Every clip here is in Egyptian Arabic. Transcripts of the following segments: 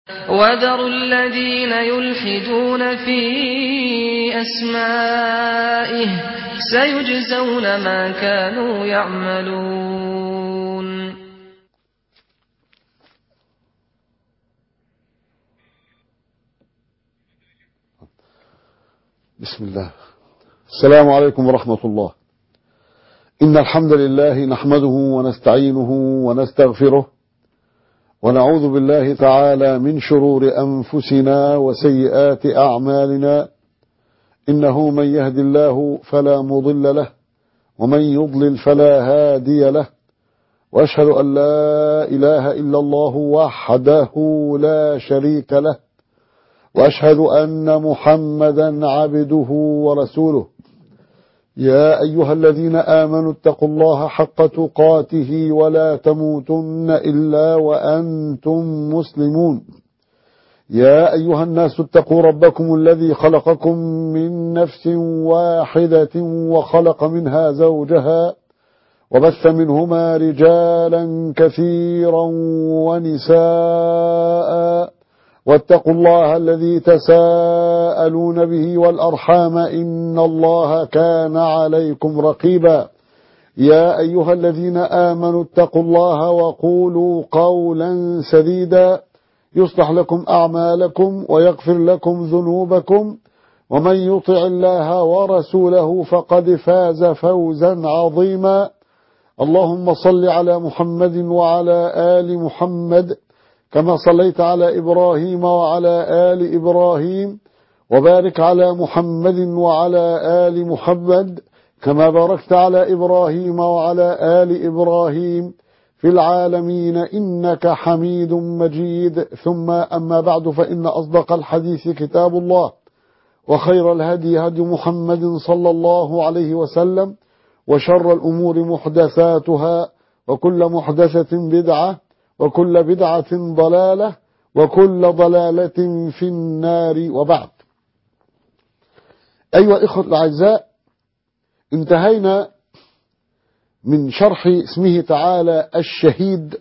وذروا الذين يلحدون في أسمائه سيجزون ما كانوا يعملون بسم الله السلام عليكم ورحمة الله إن الحمد لله نحمده ونستعينه ونستغفره ونعوذ بالله تعالى من شرور أنفسنا وسيئات أعمالنا إنه من يهد الله فلا مضل له ومن يضلل فلا هادي له وأشهد أن لا إله إلا الله وحده لا شريك له وأشهد أن محمدا عبده ورسوله يا أيها الذين آمنوا اتقوا الله حق تقاته ولا تموتن إلا وأنتم مسلمون يا أيها الناس اتقوا ربكم الذي خلقكم من نفس واحدة وخلق منها زوجها وبث منهما رجالا كثيرا ونساء واتقوا الله الذي تساءلون به والأرحام إن الله كان عليكم رقيبا يا أيها الذين آمنوا اتقوا الله وقولوا قولا سديدا يصلح لكم أعمالكم ويغفر لكم ذنوبكم ومن يطع الله ورسوله فقد فاز فوزا عظيما اللهم صل على محمد وعلى آل محمد كما صليت على إبراهيم وعلى آل إبراهيم وبارك على محمد وعلى آل محمد كما باركت على إبراهيم وعلى آل إبراهيم في العالمين إنك حميد مجيد ثم أما بعد فإن أصدق الحديث كتاب الله وخير الهدي هدي محمد صلى الله عليه وسلم وشر الأمور محدثاتها وكل محدثة بدعة وكل بدعة ضلالة وكل ضلالة في النار وبعد أيها إخوة الأعزاء انتهينا من شرح اسمه تعالى الشهيد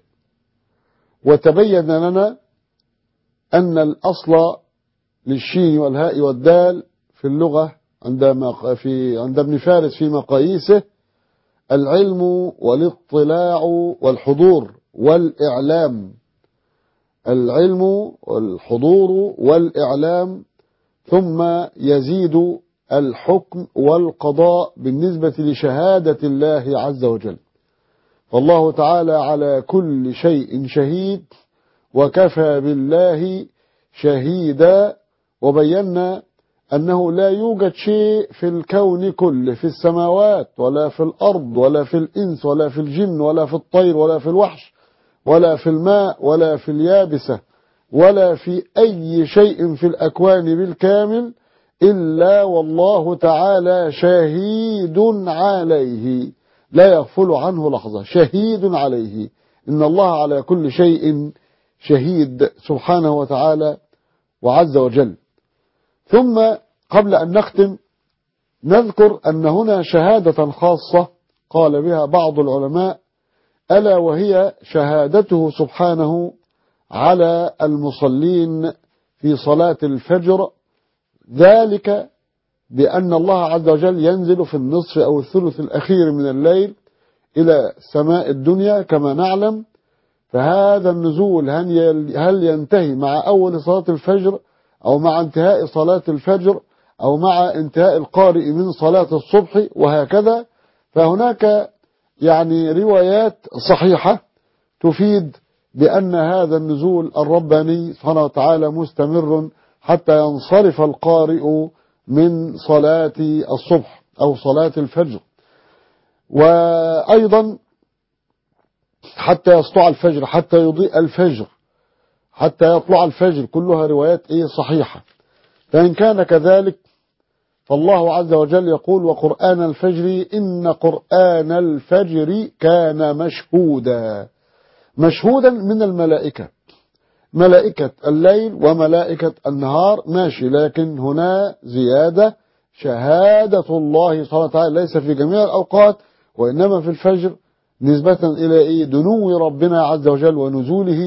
وتبين لنا أن الأصل للشين والهاء والدال في اللغة عندما في عند ابن فارس في مقاييسه العلم والاطلاع والحضور والإعلام العلم والحضور والإعلام ثم يزيد الحكم والقضاء بالنسبة لشهادة الله عز وجل فالله تعالى على كل شيء شهيد وكفى بالله شهيدا وبينا أنه لا يوجد شيء في الكون كله في السماوات ولا في الأرض ولا في الإنس ولا في الجن ولا في الطير ولا في الوحش ولا في الماء ولا في اليابسة ولا في أي شيء في الأكوان بالكامل إلا والله تعالى شهيد عليه لا يغفل عنه لحظة شهيد عليه إن الله على كل شيء شهيد سبحانه وتعالى وعز وجل ثم قبل أن نختم نذكر أن هنا شهادة خاصة قال بها بعض العلماء ألا وهي شهادته سبحانه على المصلين في صلاة الفجر ذلك بأن الله عز وجل ينزل في النصف أو الثلث الأخير من الليل إلى سماء الدنيا كما نعلم فهذا النزول هل ينتهي مع أول صلاة الفجر أو مع انتهاء صلاة الفجر أو مع انتهاء القارئ من صلاة الصبح وهكذا فهناك يعني روايات صحيحة تفيد بأن هذا النزول الرباني سبحانه وتعالى مستمر حتى ينصرف القارئ من صلاة الصبح أو صلاة الفجر وأيضا حتى يسطع الفجر حتى يضيء الفجر حتى يطلع الفجر كلها روايات ايه صحيحة فإن كان كذلك فالله عز وجل يقول وقرآن الفجر إن قرآن الفجر كان مشهودا مشهودا من الملائكة ملائكة الليل وملائكة النهار ماشي لكن هنا زيادة شهادة الله سبحانه وتعالى ليس في جميع الأوقات وإنما في الفجر نسبة إلى إيه دنو ربنا عز وجل ونزوله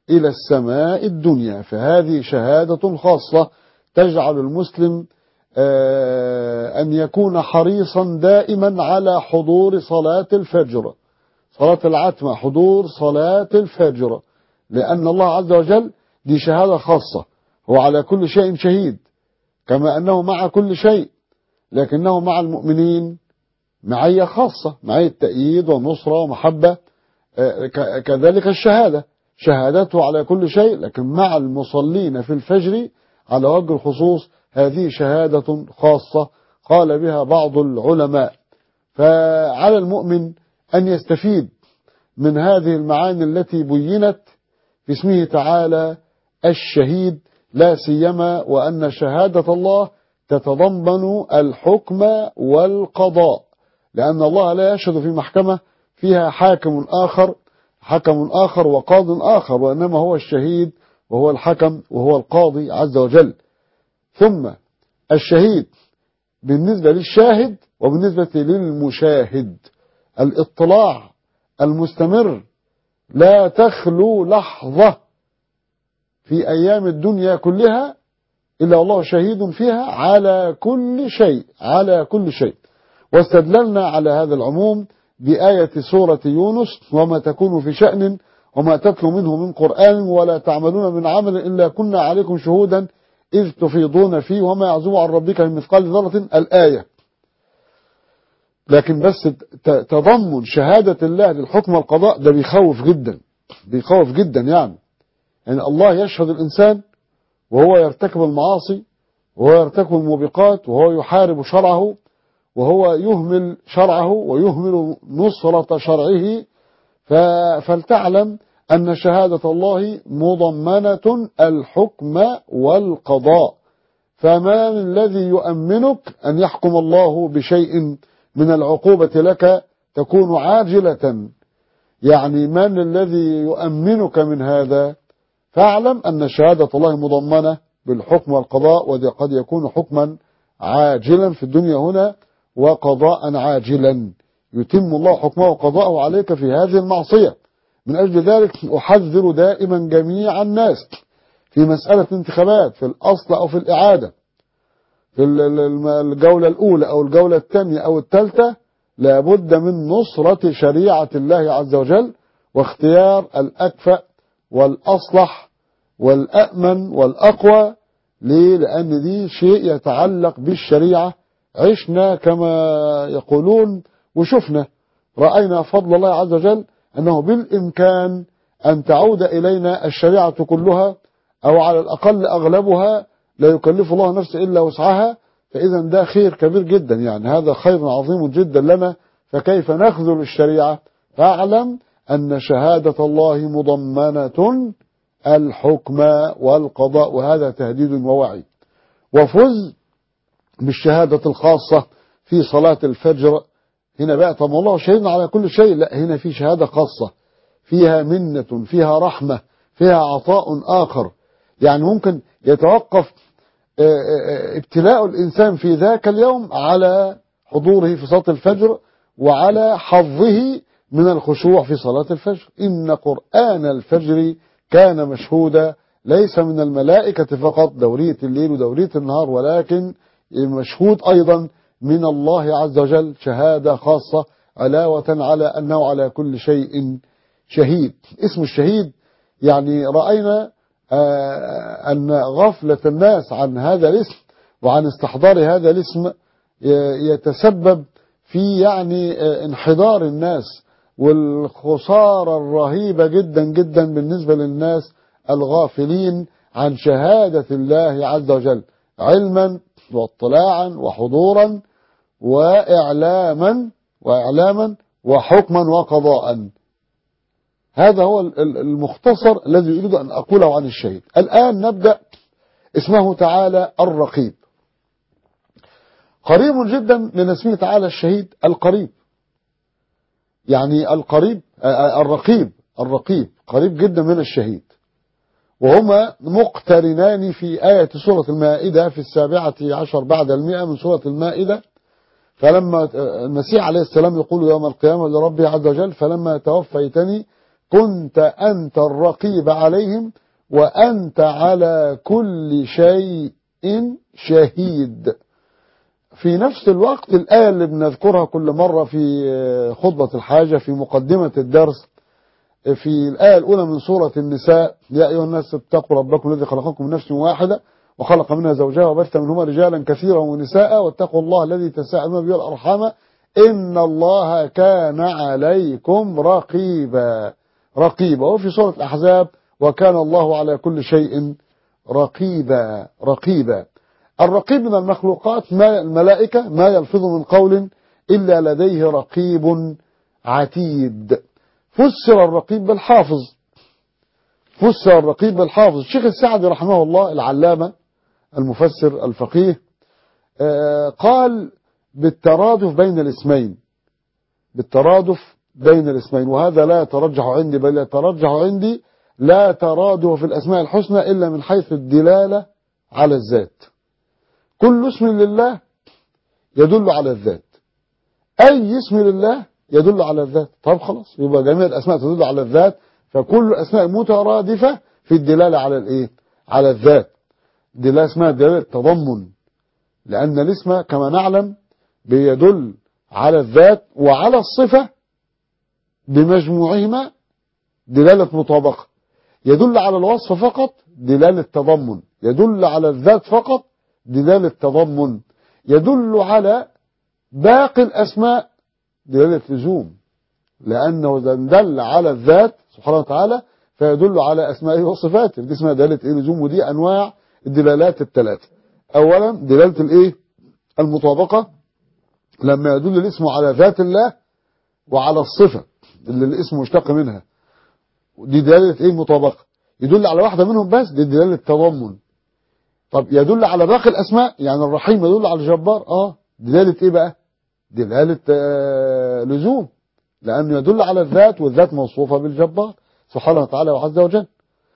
إلى السماء الدنيا فهذه شهادة خاصة تجعل المسلم أن يكون حريصا دائما على حضور صلاة الفجر صلاة العتمة حضور صلاة الفجر لأن الله عز وجل دي شهادة خاصة هو على كل شيء شهيد كما أنه مع كل شيء لكنه مع المؤمنين معية خاصة معية تأييد ونصرة ومحبة كذلك الشهادة شهادته على كل شيء لكن مع المصلين في الفجر على وجه الخصوص هذه شهادة خاصة قال بها بعض العلماء فعلى المؤمن أن يستفيد من هذه المعاني التي بينت في اسمه تعالى الشهيد لا سيما وأن شهادة الله تتضمن الحكم والقضاء لأن الله لا يشهد في محكمة فيها حاكم آخر حكم آخر وقاض آخر وإنما هو الشهيد وهو الحكم وهو القاضي عز وجل ثم الشهيد بالنسبة للشاهد وبالنسبة للمشاهد الاطلاع المستمر لا تخلو لحظة في أيام الدنيا كلها إلا الله شهيد فيها على كل شيء على كل شيء واستدللنا على هذا العموم بآية سورة يونس وما تكون في شأن وما تتلو منه من قرآن ولا تعملون من عمل إلا كنا عليكم شهودا إذ تفيضون فيه وما يعزو عن ربك من مثقال ذرة الآية لكن بس تضمن شهادة الله للحكم والقضاء ده بيخوف جدا بيخوف جدا يعني يعني الله يشهد الإنسان وهو يرتكب المعاصي وهو يرتكب الموبقات وهو يحارب شرعه وهو يهمل شرعه ويهمل نصرة شرعه فلتعلم أن شهادة الله مضمنة الحكم والقضاء فما الذي يؤمنك أن يحكم الله بشيء من العقوبة لك تكون عاجلة يعني من الذي يؤمنك من هذا فاعلم أن شهادة الله مضمنة بالحكم والقضاء وذي قد يكون حكما عاجلا في الدنيا هنا وقضاء عاجلا يتم الله حكمه وقضاءه عليك في هذه المعصية من أجل ذلك أحذر دائما جميع الناس في مسألة انتخابات في الأصل أو في الإعادة في الجولة الأولى أو الجولة الثانية أو الثالثة لابد من نصرة شريعة الله عز وجل واختيار الأكفأ والأصلح والأأمن والأقوى ليه؟ لأن دي شيء يتعلق بالشريعة عشنا كما يقولون وشفنا رأينا فضل الله عز وجل أنه بالإمكان أن تعود إلينا الشريعة كلها أو على الأقل أغلبها لا يكلف الله نفسا إلا وسعها فإذا ده خير كبير جدا يعني هذا خير عظيم جدا لنا فكيف نخذل الشريعة فاعلم أن شهادة الله مضمنة الحكم والقضاء وهذا تهديد ووعي وفز بالشهادة الخاصة في صلاة الفجر هنا بقى طب الله شهدنا على كل شيء لا هنا في شهادة خاصة فيها منة فيها رحمة فيها عطاء آخر يعني ممكن يتوقف ابتلاء الإنسان في ذاك اليوم على حضوره في صلاة الفجر وعلى حظه من الخشوع في صلاة الفجر إن قرآن الفجر كان مشهودا ليس من الملائكة فقط دورية الليل ودورية النهار ولكن مشهود أيضا من الله عز وجل شهادة خاصة علاوة على أنه على كل شيء شهيد اسم الشهيد يعني رأينا أن غفلة الناس عن هذا الاسم وعن استحضار هذا الاسم يتسبب في يعني انحدار الناس والخسارة الرهيبة جدا جدا بالنسبة للناس الغافلين عن شهادة الله عز وجل علما واطلاعا وحضورا وإعلاما وإعلاما وحكما وقضاء هذا هو المختصر الذي أريد أن أقوله عن الشهيد الآن نبدأ اسمه تعالى الرقيب قريب جدا من اسمه تعالى الشهيد القريب يعني القريب الرقيب الرقيب قريب جدا من الشهيد وهما مقترنان في آية سورة المائدة في السابعة عشر بعد المئة من سورة المائدة فلما المسيح عليه السلام يقول يوم القيامة لربي عز وجل فلما توفيتني كنت أنت الرقيب عليهم وأنت على كل شيء شهيد في نفس الوقت الآية اللي بنذكرها كل مرة في خطبة الحاجة في مقدمة الدرس في الآية الأولى من سورة النساء يا أيها الناس اتقوا ربكم الذي خلقكم من نفس واحدة وخلق منها زوجها وبث منهما رجالا كثيرا ونساء واتقوا الله الذي تساءلون به الأرحام إن الله كان عليكم رقيبا رقيبا وفي سورة الأحزاب وكان الله على كل شيء رقيبا رقيبا الرقيب من المخلوقات ما الملائكة ما يلفظ من قول إلا لديه رقيب عتيد فسر الرقيب بالحافظ فسر الرقيب بالحافظ الشيخ السعدي رحمه الله العلامة المفسر الفقيه قال بالترادف بين الاسمين بالترادف بين الاسمين وهذا لا يترجح عندي بل يترجح عندي لا ترادف في الأسماء الحسنى إلا من حيث الدلالة على الذات كل اسم لله يدل على الذات أي اسم لله يدل على الذات طب خلاص يبقى جميع الأسماء تدل على الذات فكل الأسماء مترادفة في الدلالة على الإيه على الذات دلالة اسمها دلالة تضمن لأن الاسم كما نعلم بيدل على الذات وعلى الصفة بمجموعهما دلالة مطابقة يدل على الوصف فقط دلالة تضمن يدل على الذات فقط دلالة تضمن يدل على باقي الأسماء دلالة لزوم لأنه إذا دل على الذات سبحانه وتعالى فيدل على أسمائه وصفاته دي اسمها دلالة إيه لزوم ودي أنواع الدلالات الثلاثة أولا دلالة الإيه المطابقة لما يدل الاسم على ذات الله وعلى الصفة اللي الاسم مشتق منها دي دلالة ايه مطابقة يدل على واحدة منهم بس دي دلالة تضمن طب يدل على باقي الاسماء يعني الرحيم يدل على الجبار اه دلالة ايه بقى دلالة آه لزوم لانه يدل على الذات والذات موصوفة بالجبار سبحانه وتعالى وعز وجل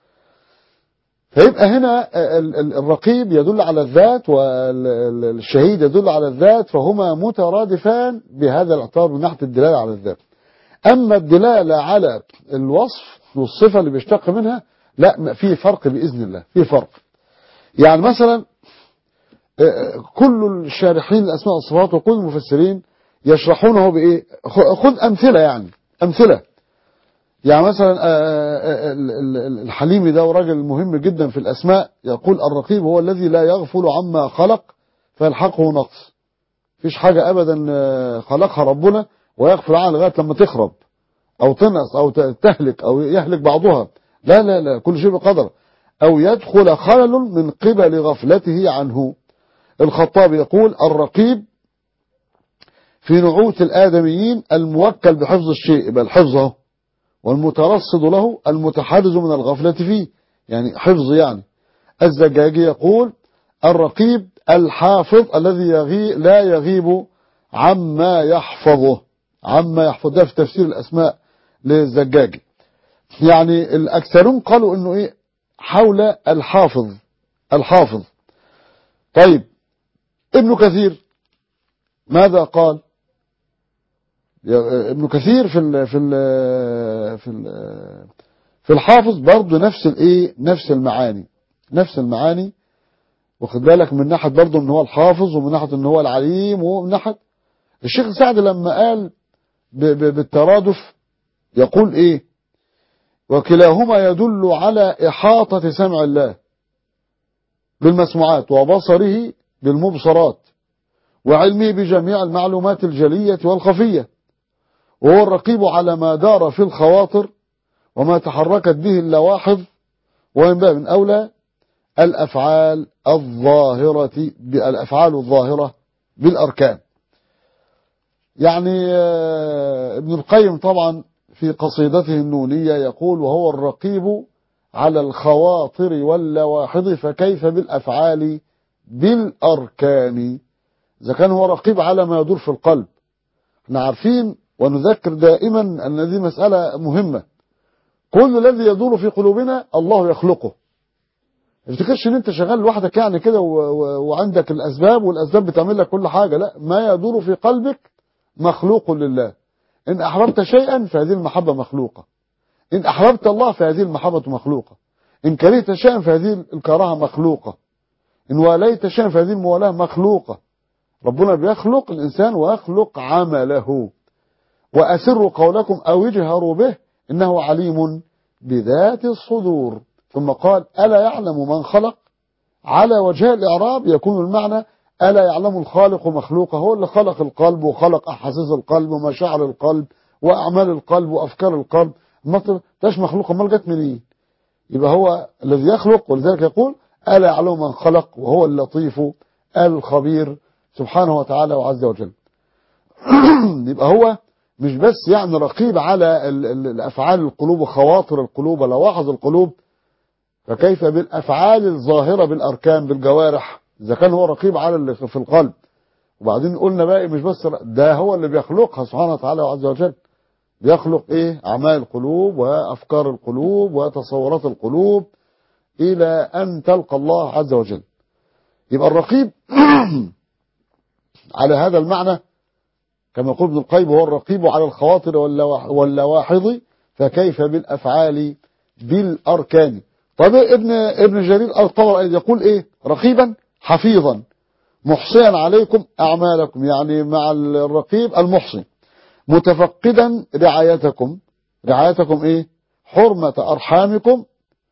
فيبقى هنا الرقيب يدل على الذات والشهيد يدل على الذات فهما مترادفان بهذا الاعتبار من ناحية الدلالة على الذات أما الدلالة على الوصف والصفة اللي بيشتق منها لا في فرق بإذن الله في فرق يعني مثلا كل الشارحين الأسماء والصفات وكل المفسرين يشرحونه بإيه خذ أمثلة يعني أمثلة يعني مثلا الحليمي ده راجل مهم جدا في الأسماء يقول الرقيب هو الذي لا يغفل عما خلق فيلحقه نقص فيش حاجة أبدا خلقها ربنا ويغفل عنها لغاية لما تخرب أو تنقص أو تهلك أو يهلك بعضها لا لا لا كل شيء بقدر أو يدخل خلل من قبل غفلته عنه الخطاب يقول الرقيب في نعوت الآدميين الموكل بحفظ الشيء بل حفظه والمترصد له المتحرز من الغفلة فيه يعني حفظ يعني الزجاجي يقول الرقيب الحافظ الذي يغي لا يغيب عما يحفظه عما يحفظ ده في تفسير الأسماء للزجاجي يعني الأكثرون قالوا أنه إيه حول الحافظ الحافظ طيب ابن كثير ماذا قال ابن كثير في ال في ال في ال في الحافظ برضه نفس الايه نفس المعاني نفس المعاني واخد بالك من ناحيه برضه ان هو الحافظ ومن ناحيه ان هو العليم ومن ناحيه الشيخ سعد لما قال ب ب بالترادف يقول ايه وكلاهما يدل على احاطه سمع الله بالمسموعات وبصره بالمبصرات وعلمه بجميع المعلومات الجليه والخفيه وهو الرقيب على ما دار في الخواطر وما تحركت به اللواحظ وينبغي من أولى الأفعال الظاهرة الأفعال الظاهرة بالأركان يعني ابن القيم طبعا في قصيدته النونية يقول وهو الرقيب على الخواطر واللواحظ فكيف بالأفعال بالأركان إذا كان هو رقيب على ما يدور في القلب احنا عارفين ونذكر دائما أن دي مسألة مهمة كل الذي يدور في قلوبنا الله يخلقه ما تفتكرش ان انت شغال لوحدك يعني كده وعندك الاسباب والاسباب بتعمل لك كل حاجة لا ما يدور في قلبك مخلوق لله ان احببت شيئا فهذه المحبة مخلوقة إن أحببت الله فهذه المحبة مخلوقة إن كرهت شيئا فهذه الكراهة مخلوقة إن واليت شيئا فهذه الموالاة مخلوقة ربنا بيخلق الإنسان ويخلق عمله وأسروا قولكم أو اجهروا به إنه عليم بذات الصدور ثم قال ألا يعلم من خلق على وجه الإعراب يكون المعنى ألا يعلم الخالق مخلوقه هو اللي خلق القلب وخلق أحاسيس القلب ومشاعر القلب وأعمال القلب وأفكار القلب ما تاش مخلوق امال جت منين يبقى هو الذي يخلق ولذلك يقول ألا يعلم من خلق وهو اللطيف الخبير سبحانه وتعالى وعز وجل يبقى هو مش بس يعني رقيب على ال- ال- الأفعال القلوب وخواطر القلوب لواحظ القلوب فكيف بالأفعال الظاهرة بالأركان بالجوارح إذا كان هو رقيب على اللي في القلب وبعدين قلنا بقى مش بس ده هو اللي بيخلقها سبحانه وتعالى وعز وجل بيخلق ايه اعمال القلوب وافكار القلوب وتصورات القلوب الى ان تلقى الله عز وجل يبقى الرقيب على هذا المعنى كما يقول ابن القيم هو الرقيب على الخواطر واللواح- واللواحظ فكيف بالافعال بالاركان طيب ابن ابن جرير الطبري يقول ايه رقيبا حفيظا محصيا عليكم اعمالكم يعني مع الرقيب المحصي متفقدا رعايتكم رعايتكم ايه حرمة ارحامكم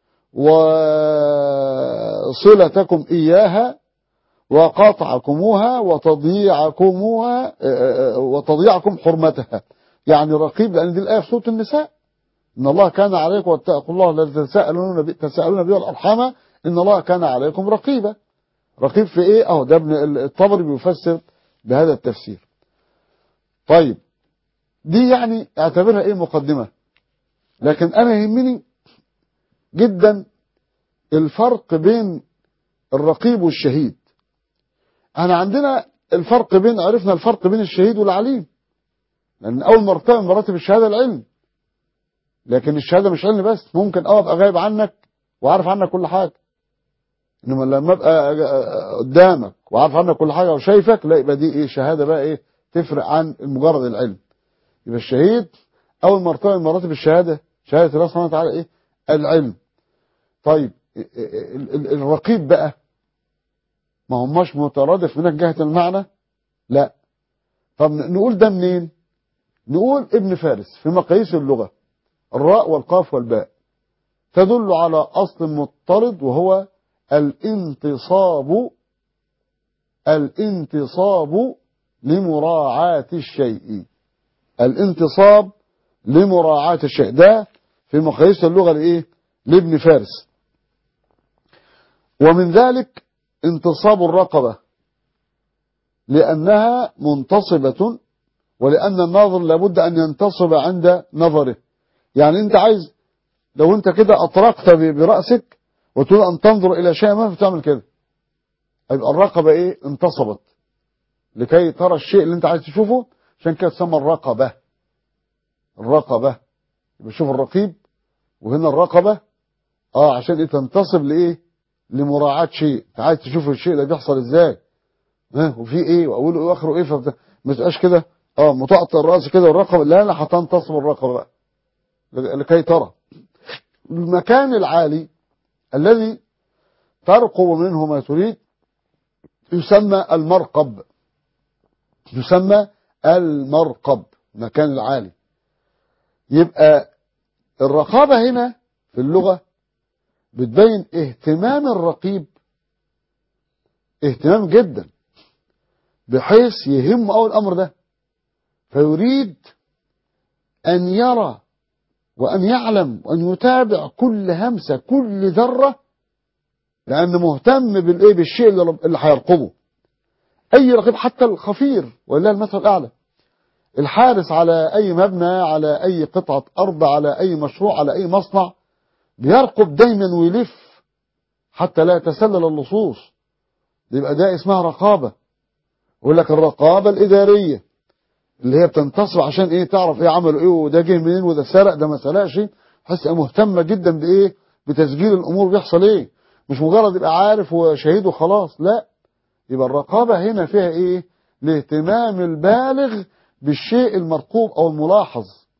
وصلتكم اياها وقطعكموها وتضييعكموها وتضييعكم حرمتها يعني رقيب لان دي الايه في سوره النساء ان الله كان عليكم واتقوا الله الذي تساءلون به تساءلون به الارحام ان الله كان عليكم رقيبا رقيب في ايه اهو ده ابن الطبري بيفسر بهذا التفسير طيب دي يعني اعتبرها ايه مقدمة لكن انا يهمني جدا الفرق بين الرقيب والشهيد احنا عندنا الفرق بين عرفنا الفرق بين الشهيد والعليم لان اول مرتبه من مراتب الشهاده العلم لكن الشهاده مش علم بس ممكن اه ابقى غايب عنك وعارف عنك كل حاجه انما لما ابقى قدامك وعارف عنك كل حاجه وشايفك لا يبقى دي ايه شهاده بقى ايه تفرق عن مجرد العلم يبقى الشهيد اول مرتبه من مراتب الشهاده شهاده الله سبحانه وتعالى ايه العلم طيب ال- ال- الرقيب بقى ما هماش مترادف من جهه المعنى لا طب نقول ده منين نقول ابن فارس في مقاييس اللغه الراء والقاف والباء تدل على اصل مضطرد وهو الانتصاب الانتصاب لمراعاة الشيء الانتصاب لمراعاة الشيء ده في مقاييس اللغة لإيه لابن فارس ومن ذلك انتصاب الرقبة لأنها منتصبة ولأن الناظر لابد أن ينتصب عند نظره يعني أنت عايز لو أنت كده أطرقت برأسك وتريد أن تنظر إلى شيء ما بتعمل كده يبقى الرقبة إيه انتصبت لكي ترى الشيء اللي أنت عايز تشوفه عشان كده تسمى الرقبة الرقبة يبقى شوف الرقيب وهنا الرقبة اه عشان ايه تنتصب لايه لمراعاة شيء انت عايز تشوف الشيء ده بيحصل ازاي ها وفي ايه واوله ايه واخره ايه فبت... ما تبقاش كده اه مطاطة الراس كده والرقبة لا لا هتنتصب الرقبة بقى لكي ترى المكان العالي الذي ترقب منه ما تريد يسمى المرقب يسمى المرقب مكان العالي يبقى الرقابة هنا في اللغة بتبين اهتمام الرقيب اهتمام جدا بحيث يهم أول الأمر ده فيريد أن يرى وأن يعلم وأن يتابع كل همسة كل ذرة لأنه مهتم بالإيه بالشيء اللي, اللي هيرقبه أي رقيب حتى الخفير ولله المثل الأعلى الحارس على أي مبنى على أي قطعة أرض على أي مشروع على أي مصنع بيرقب دايما ويلف حتى لا يتسلل اللصوص يبقى ده اسمها رقابة يقول لك الرقابة الإدارية اللي هي بتنتصب عشان ايه تعرف ايه عملوا ايه وده جه منين وده سرق ده ما سرقش حس مهتمة جدا بايه بتسجيل الامور بيحصل ايه مش مجرد يبقى عارف وشهيد وخلاص لا يبقى الرقابة هنا فيها ايه الاهتمام البالغ بالشيء المرقوب او الملاحظ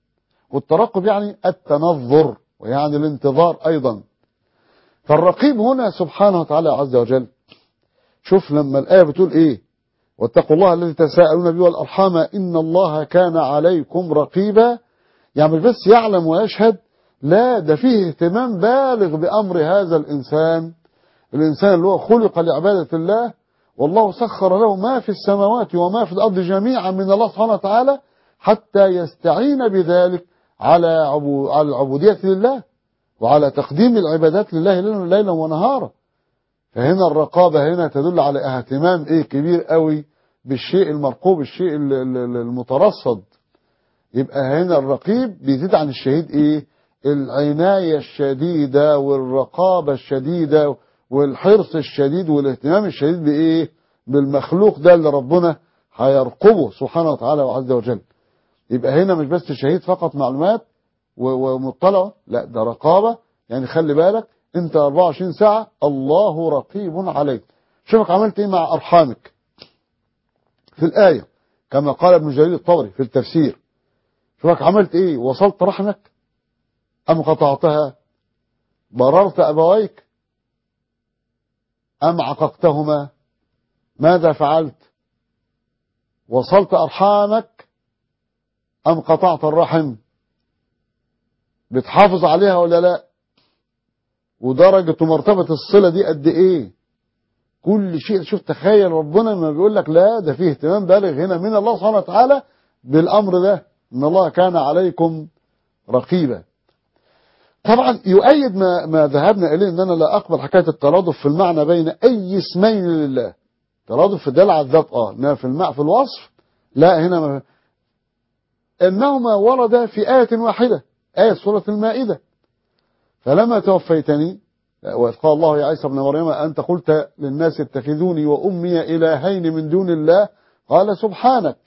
والترقب يعني التنظر ويعني الانتظار أيضا فالرقيب هنا سبحانه وتعالى عز وجل شوف لما الآية بتقول إيه واتقوا الله الذي تساءلون به والأرحام إن الله كان عليكم رقيبا يعني مش بس يعلم ويشهد لا ده فيه اهتمام بالغ بأمر هذا الإنسان الإنسان اللي هو خلق لعبادة الله والله سخر له ما في السماوات وما في الأرض جميعا من الله سبحانه وتعالى حتى يستعين بذلك على عبو على العبودية لله وعلى تقديم العبادات لله ليلا ونهارا فهنا الرقابة هنا تدل على اهتمام ايه كبير قوي بالشيء المرقوب الشيء المترصد يبقى هنا الرقيب بيزيد عن الشهيد ايه العناية الشديدة والرقابة الشديدة والحرص الشديد والاهتمام الشديد بايه بالمخلوق ده اللي ربنا هيرقبه سبحانه وتعالى وعز وجل يبقى هنا مش بس شهيد فقط معلومات ومطلع لا ده رقابة يعني خلي بالك انت 24 ساعة الله رقيب عليك شوفك عملت ايه مع ارحامك في الآية كما قال ابن جرير الطبري في التفسير شوفك عملت ايه وصلت رحمك ام قطعتها بررت ابويك ام عققتهما ماذا فعلت وصلت ارحامك ام قطعت الرحم بتحافظ عليها ولا لا ودرجة ومرتبة الصلة دي قد ايه كل شيء شوف تخيل ربنا لما بيقول لك لا ده فيه اهتمام بالغ هنا من الله سبحانه وتعالى بالامر ده ان الله كان عليكم رقيبا طبعا يؤيد ما, ما ذهبنا اليه ان انا لا اقبل حكايه الترادف في المعنى بين اي اسمين لله ترادف في دلع الذات اه انما في المعنى في الوصف لا هنا ما انهما وردا في ايه واحده ايه سوره المائده فلما توفيتني وإذ قال الله يا عيسى ابن مريم أنت قلت للناس اتخذوني وأمي إلهين من دون الله قال سبحانك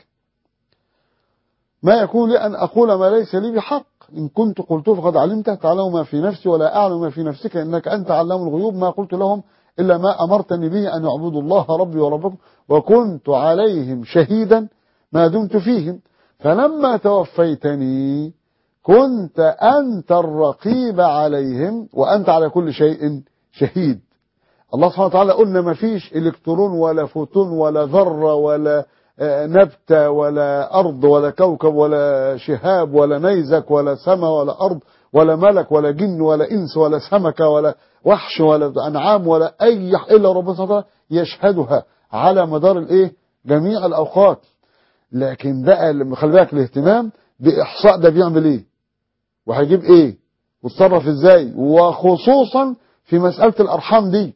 ما يكون لي أن أقول ما ليس لي بحق إن كنت قلته فقد علمته تعلم ما في نفسي ولا أعلم ما في نفسك إنك أنت علام الغيوب ما قلت لهم إلا ما أمرتني به أن يعبدوا الله ربي وربكم وكنت عليهم شهيدا ما دمت فيهم فلما توفيتني كنت أنت الرقيب عليهم وأنت على كل شيء شهيد الله سبحانه وتعالى قلنا ما فيش إلكترون ولا فوتون ولا ذرة ولا نبتة ولا أرض ولا كوكب ولا شهاب ولا نيزك ولا سماء ولا أرض ولا ملك ولا جن ولا إنس ولا سمكة ولا وحش ولا أنعام ولا أي إلا ربنا سبحانه وتعالى يشهدها على مدار الإيه جميع الأوقات لكن بقى خلي بالك الاهتمام بإحصاء ده بيعمل إيه وهيجيب ايه وتصرف ازاي وخصوصا في مسألة الارحام دي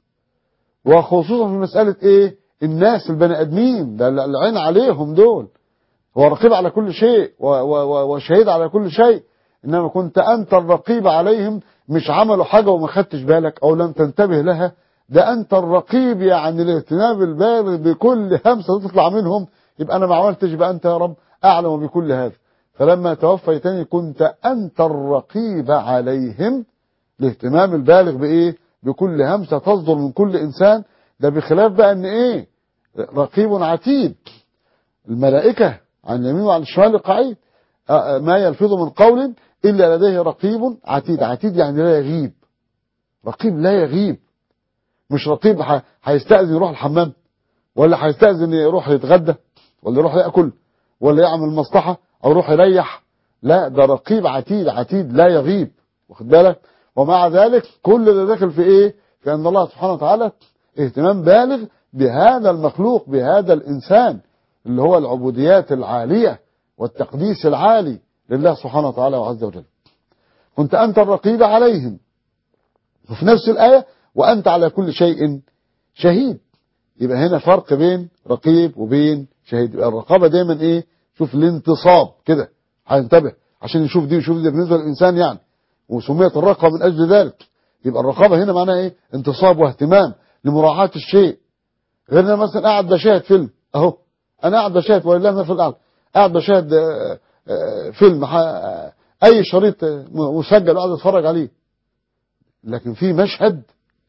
وخصوصا في مسألة ايه الناس البني ادمين ده العين عليهم دول هو رقيب على كل شيء وشهيد على كل شيء انما كنت انت الرقيب عليهم مش عملوا حاجة وما خدتش بالك او لم تنتبه لها ده انت الرقيب يعني الاهتمام البالغ بكل همسة تطلع منهم يبقى انا ما عملتش يبقى انت يا رب اعلم بكل هذا فلما توفيتني كنت أنت الرقيب عليهم الاهتمام البالغ بإيه بكل همسة تصدر من كل إنسان ده بخلاف بقى أن إيه رقيب عتيد الملائكة عن اليمين وعن الشمال قعيد ما يلفظ من قول إلا لديه رقيب عتيد عتيد يعني لا يغيب رقيب لا يغيب مش رقيب هيستأذن يروح الحمام ولا هيستأذن يروح يتغدى ولا يروح يأكل ولا يعمل مصلحة او يروح يريح لا ده رقيب عتيد عتيد لا يغيب واخد بالك ومع ذلك كل اللي داخل في ايه في ان الله سبحانه وتعالى اهتمام بالغ بهذا المخلوق بهذا الانسان اللي هو العبوديات العالية والتقديس العالي لله سبحانه وتعالى وعز وجل كنت انت الرقيب عليهم وفي نفس الآية وانت على كل شيء شهيد يبقى هنا فرق بين رقيب وبين شهيد يبقى الرقابة دايما ايه شوف الانتصاب كده هينتبه عشان يشوف دي ويشوف دي بالنسبة للإنسان يعني وسميت الرقبة من أجل ذلك يبقى الرقابة هنا معناها إيه انتصاب واهتمام لمراعاة الشيء غير أنا مثلا قاعد بشاهد فيلم أهو أنا قاعد بشاهد ولله المثل الأعلى قاعد بشاهد فيلم أي شريط مسجل وقاعد أتفرج عليه لكن في مشهد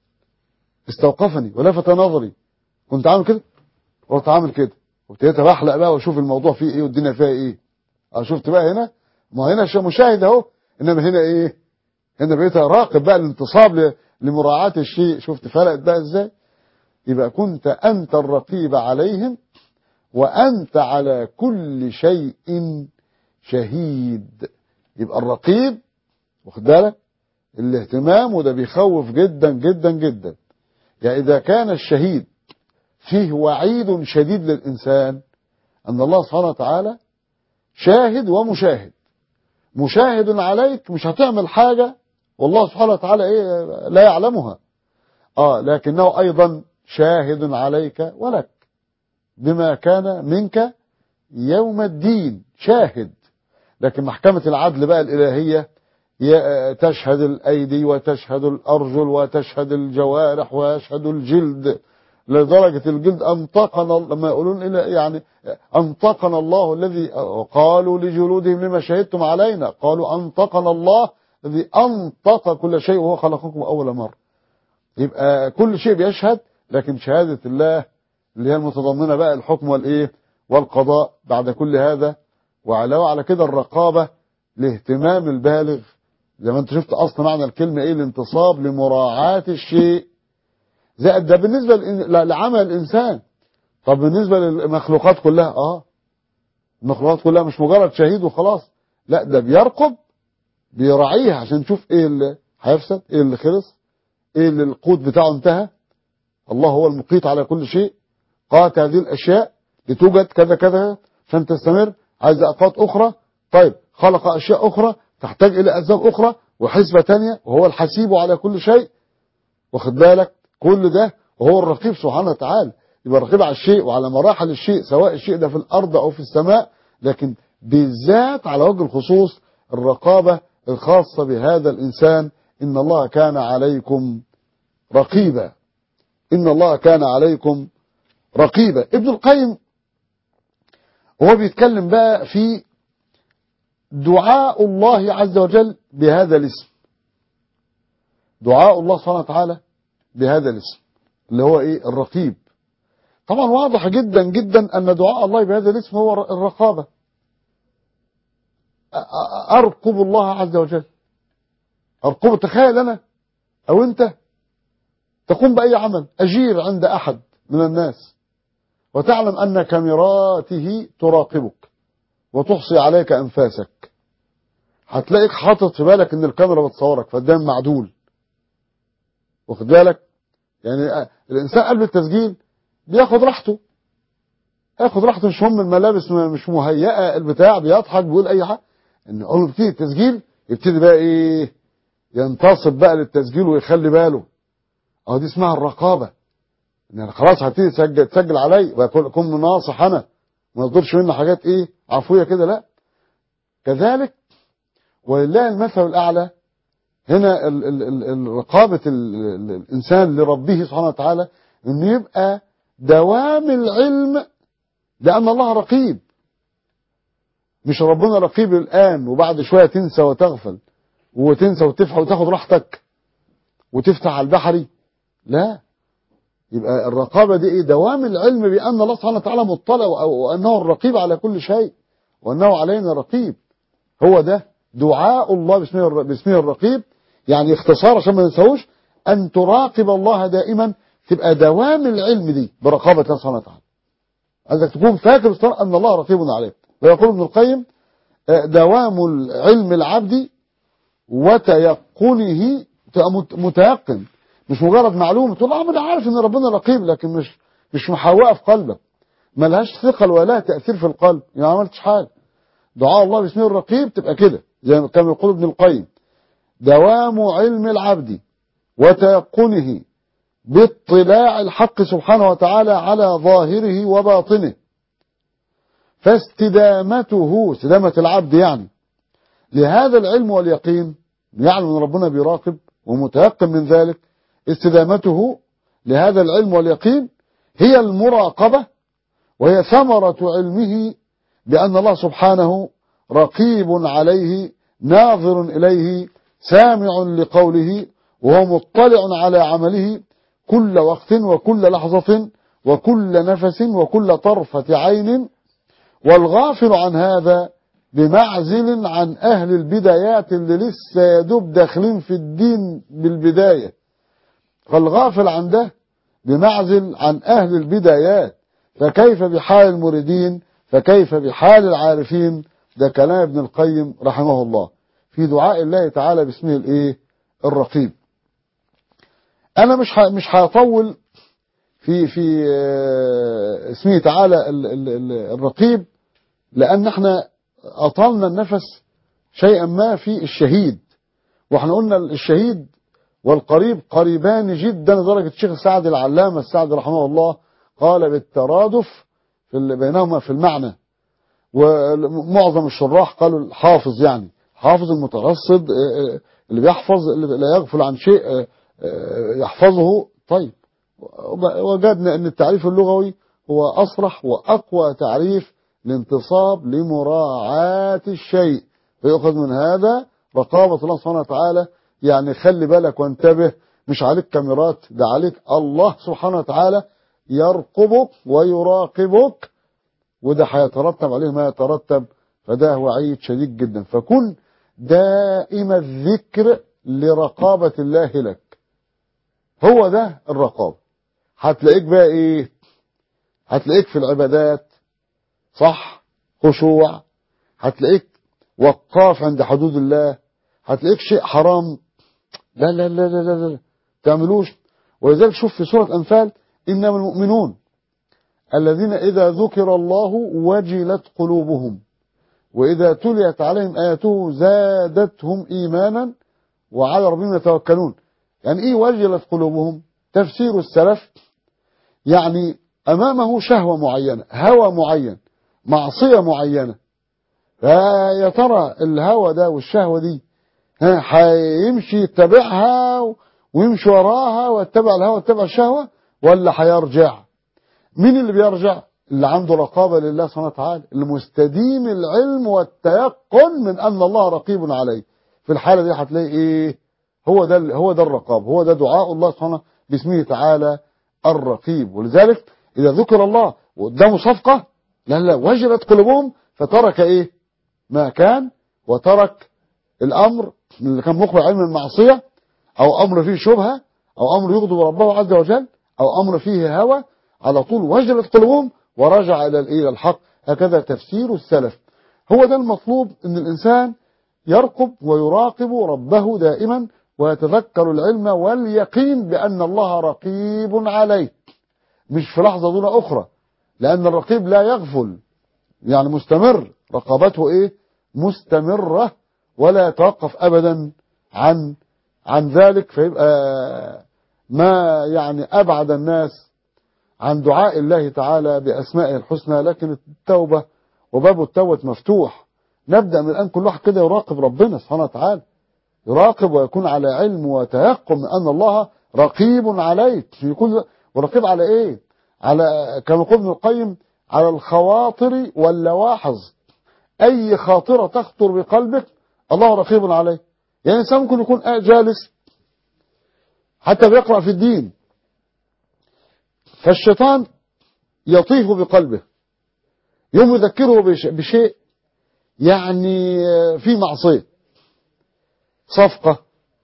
استوقفني ولفت نظري كنت عامل كده رحت عامل كده وابتديت بحلق بقى واشوف الموضوع فيه ايه والدنيا فيها ايه اه شفت بقى هنا ما هنا شيء مشاهد اهو انما هنا ايه هنا بقيت راقب بقى الانتصاب ل- لمراعاة الشيء شفت فرقت بقى ازاي يبقى كنت انت الرقيب عليهم وانت على كل شيء شهيد يبقى الرقيب واخد بالك الاهتمام وده بيخوف جدا جدا جدا يعني اذا كان الشهيد فيه وعيد شديد للانسان ان الله سبحانه وتعالى شاهد ومشاهد مشاهد عليك مش هتعمل حاجة والله سبحانه وتعالى ايه لا يعلمها اه لكنه ايضا شاهد عليك ولك بما كان منك يوم الدين شاهد لكن محكمة العدل بقى الإلهية ي- تشهد الأيدي وتشهد الأرجل وتشهد الجوارح ويشهد الجلد لدرجة الجلد أنطقنا لما يقولون إلى يعني أنطقنا الله الذي قالوا لجلودهم لما شهدتم علينا قالوا أنطقنا الله الذي أنطق كل شيء وهو خلقكم أول مرة يبقى كل شيء بيشهد لكن شهادة الله اللي هي المتضمنة بقى الحكم والإيه والقضاء بعد كل هذا وعلاوة على كده الرقابة الاهتمام البالغ زي ما انت شفت أصل معنى الكلمة إيه الانتصاب لمراعاة الشيء زائد ده بالنسبة للإن- لعمل الإنسان طب بالنسبة للمخلوقات كلها آه المخلوقات كلها مش مجرد شهيد وخلاص لا ده بيرقب بيراعيها عشان تشوف ايه اللي هيفسد ايه اللي خلص ايه اللي القوت بتاعه انتهى الله هو المقيت على كل شيء قات هذه الاشياء لتوجد كذا كذا عشان تستمر عايز اقوات اخرى طيب خلق اشياء اخرى تحتاج الى اسباب اخرى وحسبة تانية وهو الحسيب على كل شيء واخد بالك كل ده وهو الرقيب سبحانه وتعالى يبقى الرقيب على الشيء وعلى مراحل الشيء سواء الشيء ده في الارض او في السماء لكن بالذات على وجه الخصوص الرقابة الخاصة بهذا الإنسان إن الله كان عليكم رقيبا إن الله كان عليكم رقيبا ابن القيم هو بيتكلم بقى في دعاء الله عز وجل بهذا الاسم دعاء الله سبحانه وتعالى بهذا الاسم اللي هو ايه الرقيب طبعا واضح جدا جدا ان دعاء الله بهذا الاسم هو الرقابة ارقب الله عز وجل ارقبه تخيل انا او انت تقوم باي عمل اجير عند احد من الناس وتعلم ان كاميراته تراقبك وتحصي عليك انفاسك هتلاقيك حاطط في بالك ان الكاميرا بتصورك فالدم معدول واخد بالك يعني الانسان قلب التسجيل بياخد راحته ياخد راحته مش هم الملابس مش مهيئه البتاع بيضحك بيقول اي حاجه ان اول ما بيبتدي التسجيل يبتدي بقى ايه ينتصب بقى للتسجيل ويخلي باله اهو دي اسمها الرقابه ان خلاص هتيجي تسجل تسجل علي ويكون ناصح انا ما يصدرش منه حاجات ايه عفويه كده لا كذلك ولله المثل الاعلى هنا ال ال ال ال رقابه ال ال الانسان لربه سبحانه وتعالى انه يبقى دوام العلم لان الله رقيب مش ربنا رقيب الآن وبعد شوية تنسى وتغفل وتنسى وتفتح وتاخد راحتك وتفتح على البحري لا يبقى الرقابة دي ايه دوام العلم بأن الله سبحانه وتعالى مطلع وأنه الرقيب على كل شيء وأنه علينا رقيب هو ده دعاء الله باسمه باسمه الرقيب يعني اختصار عشان ما ننساهوش أن تراقب الله دائما تبقى دوام العلم دي برقابة الله سبحانه وتعالى عايزك تكون فاكر أن الله رقيب عليك ويقول ابن القيم دوام العلم العبد وتيقنه متيقن مش مجرد معلومة تقول اه انا عارف ان ربنا رقيب لكن مش مش محوقه في قلبك ملهاش ثقل ولا تأثير في القلب يعني ما عملتش حاجة دعاء الله باسمه الرقيب تبقى كده زي ما كان يقول ابن القيم دوام علم العبد وتيقنه باطلاع الحق سبحانه وتعالى على ظاهره وباطنه فاستدامته استدامة العبد يعني لهذا العلم واليقين يعلم ان ربنا بيراقب ومتيقن من ذلك استدامته لهذا العلم واليقين هي المراقبة وهي ثمرة علمه بأن الله سبحانه رقيب عليه ناظر إليه سامع لقوله وهو مطلع على عمله كل وقت وكل لحظة وكل نفس وكل طرفة عين والغافل عن هذا بمعزل عن أهل البدايات اللي لسه يدوب داخلين في الدين بالبداية فالغافل عن ده بمعزل عن أهل البدايات فكيف بحال المريدين فكيف بحال العارفين ده كلام ابن القيم رحمه الله في دعاء الله تعالى باسمه الايه الرقيب انا مش ح- مش هطول في في آه، اسمه تعالى ال- ال- ال- الرقيب لان احنا اطلنا النفس شيئا ما في الشهيد واحنا قلنا الشهيد والقريب قريبان جدا لدرجه الشيخ السعدي العلامه السعدي رحمه الله قال بالترادف في ال- بينهما في المعنى ومعظم الشراح قالوا الحافظ يعني حافظ المترصد آه، آه، اللي بيحفظ اللي لا يغفل عن شيء آه، آه، يحفظه طيب وب- وجدنا ان التعريف اللغوي هو اصرح واقوى تعريف لانتصاب لمراعاة الشيء فيؤخذ من هذا رقابة الله سبحانه وتعالى يعني خلي بالك وانتبه مش عليك كاميرات ده عليك الله سبحانه وتعالى يرقبك ويراقبك وده هيترتب عليه ما يترتب فده وعيد شديد جدا فكن دائم الذكر لرقابة الله لك هو ده الرقابة هتلاقيك بقى ايه هتلاقيك في العبادات صح خشوع هتلاقيك وقاف عند حدود الله هتلاقيك شيء حرام لا لا لا لا لا, لا. تعملوش ولذلك شوف في سورة أنفال إنما المؤمنون الذين إذا ذكر الله وجلت قلوبهم وإذا تليت عليهم آياته زادتهم إيمانا وعلى ربهم يتوكلون يعني إيه وجلت قلوبهم تفسير السلف يعني أمامه شهوة معينة هوى معين معصية معينة فيا ترى الهوى ده والشهوة دي ها هيمشي يتبعها ويمشي وراها ويتبع الهوى ويتبع الشهوة ولا هيرجع مين اللي بيرجع اللي عنده رقابة لله سبحانه وتعالى المستديم العلم والتيقن من أن الله رقيب عليه في الحالة دي هتلاقي إيه هو ده هو ده الرقاب هو ده دعاء الله سبحانه باسمه تعالى الرقيب ولذلك إذا ذكر الله وقدامه صفقة لا لا وجلت قلوبهم فترك إيه ما كان وترك الأمر اللي كان مقبل علم المعصية أو أمر فيه شبهة أو أمر يغضب ربه عز وجل أو أمر فيه هوى على طول وجلت قلوبهم ورجع إلى إلى الحق هكذا تفسير السلف هو ده المطلوب أن الإنسان يرقب ويراقب ربه دائما ويتذكر العلم واليقين بأن الله رقيب عليه مش في لحظة دون أخرى لأن الرقيب لا يغفل يعني مستمر رقابته إيه مستمرة ولا يتوقف أبدا عن عن ذلك فيبقى ما يعني أبعد الناس عن دعاء الله تعالى بأسمائه الحسنى لكن التوبة وباب التوبة مفتوح نبدأ من الآن كل واحد كده يراقب ربنا سبحانه وتعالى يراقب ويكون على علم وتيقن من أن الله رقيب عليك يكون ورقيب على إيه على كما يقول ابن القيم على الخواطر واللواحظ أي خاطرة تخطر بقلبك الله رقيب عليه يعني الإنسان ممكن يكون جالس حتى بيقرأ في الدين فالشيطان يطيف بقلبه يوم يذكره بشيء يعني في معصية صفقة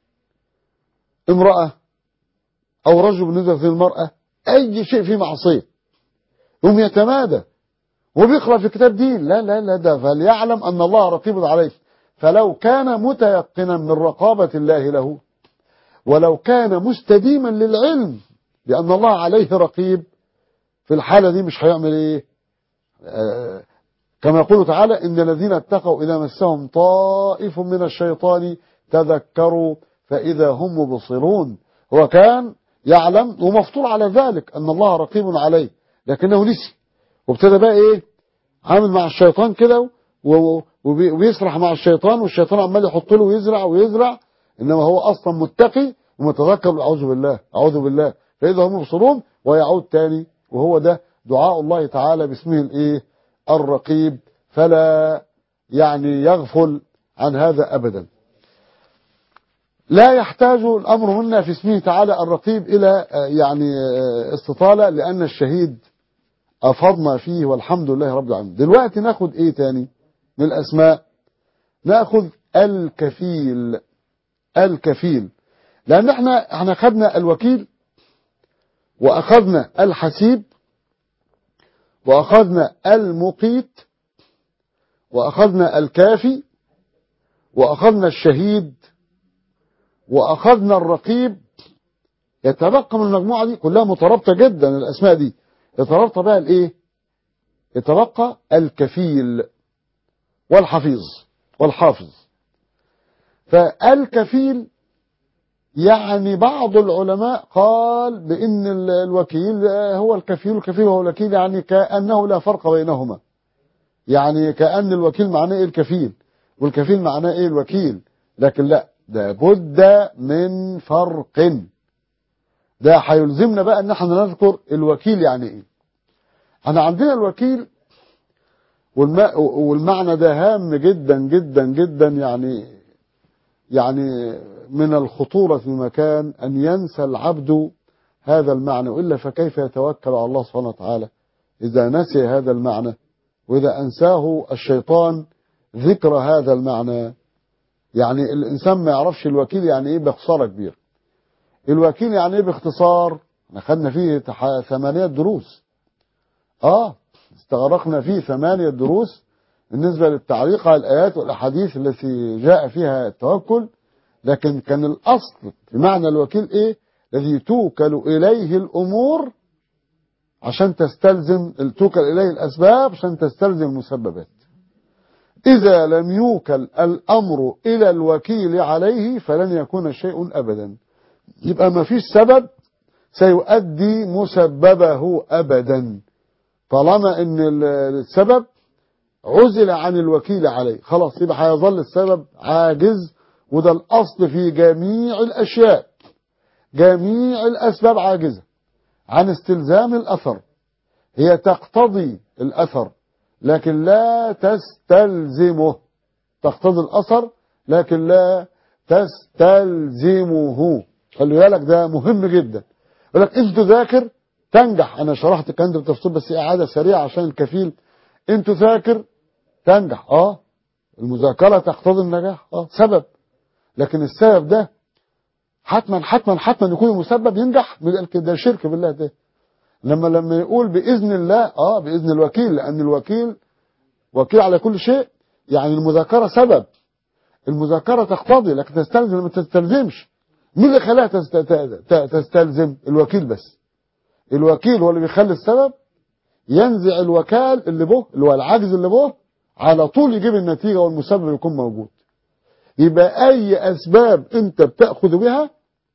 امرأة أو رجل بالنسبة للمرأة أي شيء فيه معصية يوم يتمادى وبيقرأ في كتاب دين لا لا لا ده فليعلم أن الله رقيب عليه فلو كان متيقنا من رقابة الله له ولو كان مستديما للعلم بأن الله عليه رقيب في الحالة دي مش هيعمل ايه آه كما يقول تعالى إن الذين اتقوا إذا مسهم طائف من الشيطان تذكروا فإذا هم مبصرون هو كان يعلم ومفطور على ذلك أن الله رقيب عليه لكنه نسي وابتدى بقى إيه عامل مع الشيطان كده وبيسرح مع الشيطان والشيطان عمال يحط له ويزرع ويزرع إنما هو أصلا متقي ومتذكر أعوذ بالله أعوذ بالله فإذا هم مبصرون ويعود تاني وهو ده دعاء الله تعالى باسمه الإيه الرقيب فلا يعني يغفل عن هذا أبدا لا يحتاج الأمر منا في اسمه تعالى الرقيب إلى يعني استطالة لأن الشهيد أفضنا فيه والحمد لله رب العالمين دلوقتي ناخد إيه تاني من الأسماء ناخذ الكفيل الكفيل لان احنا احنا خدنا الوكيل واخذنا الحسيب واخذنا المقيت واخذنا الكافي واخذنا الشهيد واخذنا الرقيب يتبقى من المجموعه دي كلها مترابطه جدا الاسماء دي يترابط بقى الايه يتبقى الكفيل والحفيظ والحافظ فالكفيل يعني بعض العلماء قال بأن الوكيل هو الكفيل الكفيل هو الوكيل يعني كأنه لا فرق بينهما يعني كأن الوكيل معناه إيه الكفيل والكفيل معناه إيه الوكيل لكن لا ده بد من فرق ده هيلزمنا بقى ان احنا نذكر الوكيل يعني ايه احنا عندنا الوكيل والمعنى ده هام جدا جدا جدا يعني يعني من الخطورة في مكان أن ينسى العبد هذا المعنى وإلا فكيف يتوكل على الله سبحانه وتعالى إذا نسي هذا المعنى وإذا أنساه الشيطان ذكر هذا المعنى يعني الإنسان ما يعرفش الوكيل يعني إيه بخسارة كبيرة الوكيل يعني إيه باختصار أخذنا فيه ثمانية دروس آه استغرقنا فيه ثمانية دروس بالنسبة للتعليق على الآيات والأحاديث التي جاء فيها التوكل لكن كان الأصل في معنى الوكيل إيه الذي توكل إليه الأمور عشان تستلزم توكل إليه الأسباب عشان تستلزم المسببات إذا لم يوكل الأمر إلى الوكيل عليه فلن يكون شيء أبدا يبقى ما فيش سبب سيؤدي مسببه أبدا طالما أن السبب عزل عن الوكيل عليه خلاص يبقى هيظل السبب عاجز وده الأصل في جميع الأشياء جميع الأسباب عاجزة عن استلزام الأثر هي تقتضي الأثر لكن لا تستلزمه تقتضي الأثر لكن لا تستلزمه خلي بالك ده مهم جدا يقول لك انت ذاكر تنجح انا شرحت الكلام ده بالتفصيل بس اعاده سريعه عشان الكفيل انت ذاكر تنجح اه المذاكره تقتضي النجاح اه سبب لكن السبب ده حتما حتما حتما يكون المسبب ينجح ده شرك بالله ده لما لما يقول باذن الله اه باذن الوكيل لان الوكيل وكيل على كل شيء يعني المذاكره سبب المذاكره تقتضي لكن تستلزم ما تستلزمش مين اللي خلاها تستلزم الوكيل بس الوكيل هو اللي بيخلي السبب ينزع الوكال اللي به اللي هو العجز اللي به على طول يجيب النتيجه والمسبب يكون موجود يبقى اي اسباب انت بتاخذ بها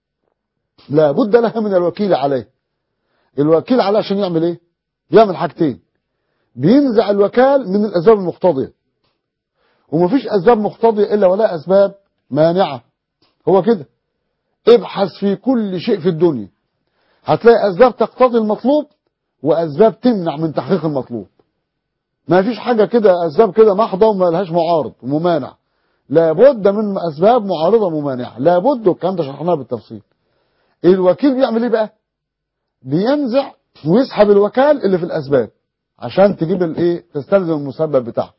لابد لها من الوكيل عليه الوكيل عليه عشان يعمل ايه يعمل حاجتين بينزع الوكال من الاسباب المقتضيه ومفيش اسباب مقتضيه الا ولا اسباب مانعه هو كده ابحث في كل شيء في الدنيا هتلاقي اسباب تقتضي المطلوب واسباب تمنع من تحقيق المطلوب ما فيش حاجه كده اسباب كده محضه وما لهاش معارض وممانع لابد من اسباب معارضه ممانعه لابد الكلام ده شرحناه بالتفصيل الوكيل بيعمل ايه بقى بينزع ويسحب الوكال اللي في الاسباب عشان تجيب الايه تستلزم المسبب بتاعه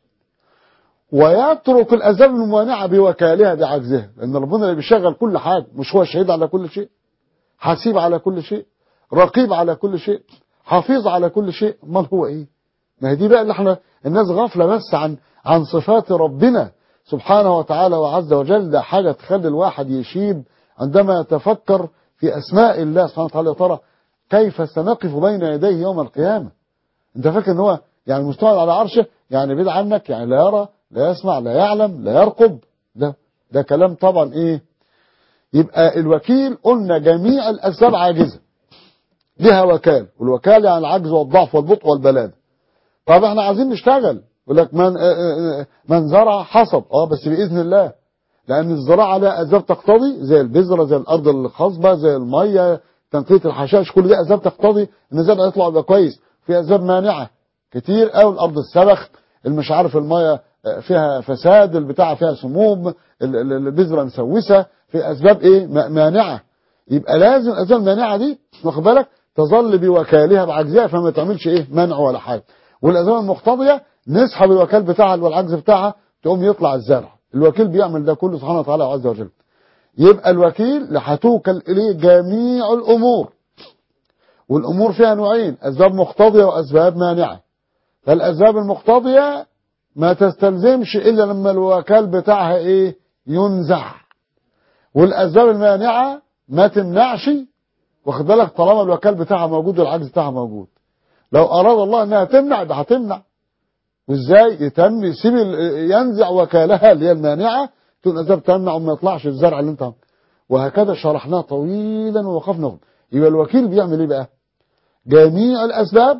ويترك الاسباب الممانعه بوكالها بعجزها لان ربنا اللي بيشغل كل حاجه مش هو شهيد على كل شيء حسيب على كل شيء رقيب على كل شيء حفيظ على كل شيء امال هو ايه ما هي دي بقى اللي احنا الناس غافله بس عن عن صفات ربنا سبحانه وتعالى وعز وجل ده حاجه تخلي الواحد يشيب عندما يتفكر في اسماء الله سبحانه وتعالى يا ترى كيف سنقف بين يديه يوم القيامه انت فاكر ان هو يعني مستوى على عرشه يعني بعيد عنك يعني لا يرى لا يسمع لا يعلم لا يرقب ده ده كلام طبعا ايه يبقى الوكيل قلنا جميع الاسباب عاجزه لها وكال والوكال يعني العجز والضعف والبطء والبلاد طب احنا عايزين نشتغل يقول لك من من زرع حصد اه بس باذن الله لان الزراعه لها اسباب تقتضي زي البذره زي الارض الخصبه زي الميه تنقيه الحشائش كل دي اسباب تقتضي ان الزرع يطلع يبقى كويس في اسباب مانعه كتير قوي الارض السبخ المش عارف الميه فيها فساد البتاع فيها سموم البذره مسوسه في اسباب ايه مانعه يبقى لازم الاسباب المانعه دي واخد بالك تظل بوكالها بعجزها فما تعملش ايه منع ولا حاجه والاسباب المقتضيه نسحب الوكال بتاعها والعجز بتاعها تقوم يطلع الزرع الوكيل بيعمل ده كله سبحانه وتعالى عز وجل يبقى الوكيل هتوكل إليه جميع الأمور والأمور فيها نوعين أسباب مقتضية وأسباب مانعة فالأسباب المقتضية ما تستلزمش إلا لما الوكال بتاعها إيه ينزع والأسباب المانعة ما تمنعش واخد بالك طالما الوكال بتاعها موجود والعجز بتاعها موجود لو أراد الله أنها تمنع يبقى هتمنع وإزاي يتم يسيب ال- ينزع وكالها اللي هي المانعة تكون الأسباب تمنع وما يطلعش الزرع اللي أنت وهكذا شرحناه طويلا ووقفنا يبقى الوكيل بيعمل إيه بقى جميع الأسباب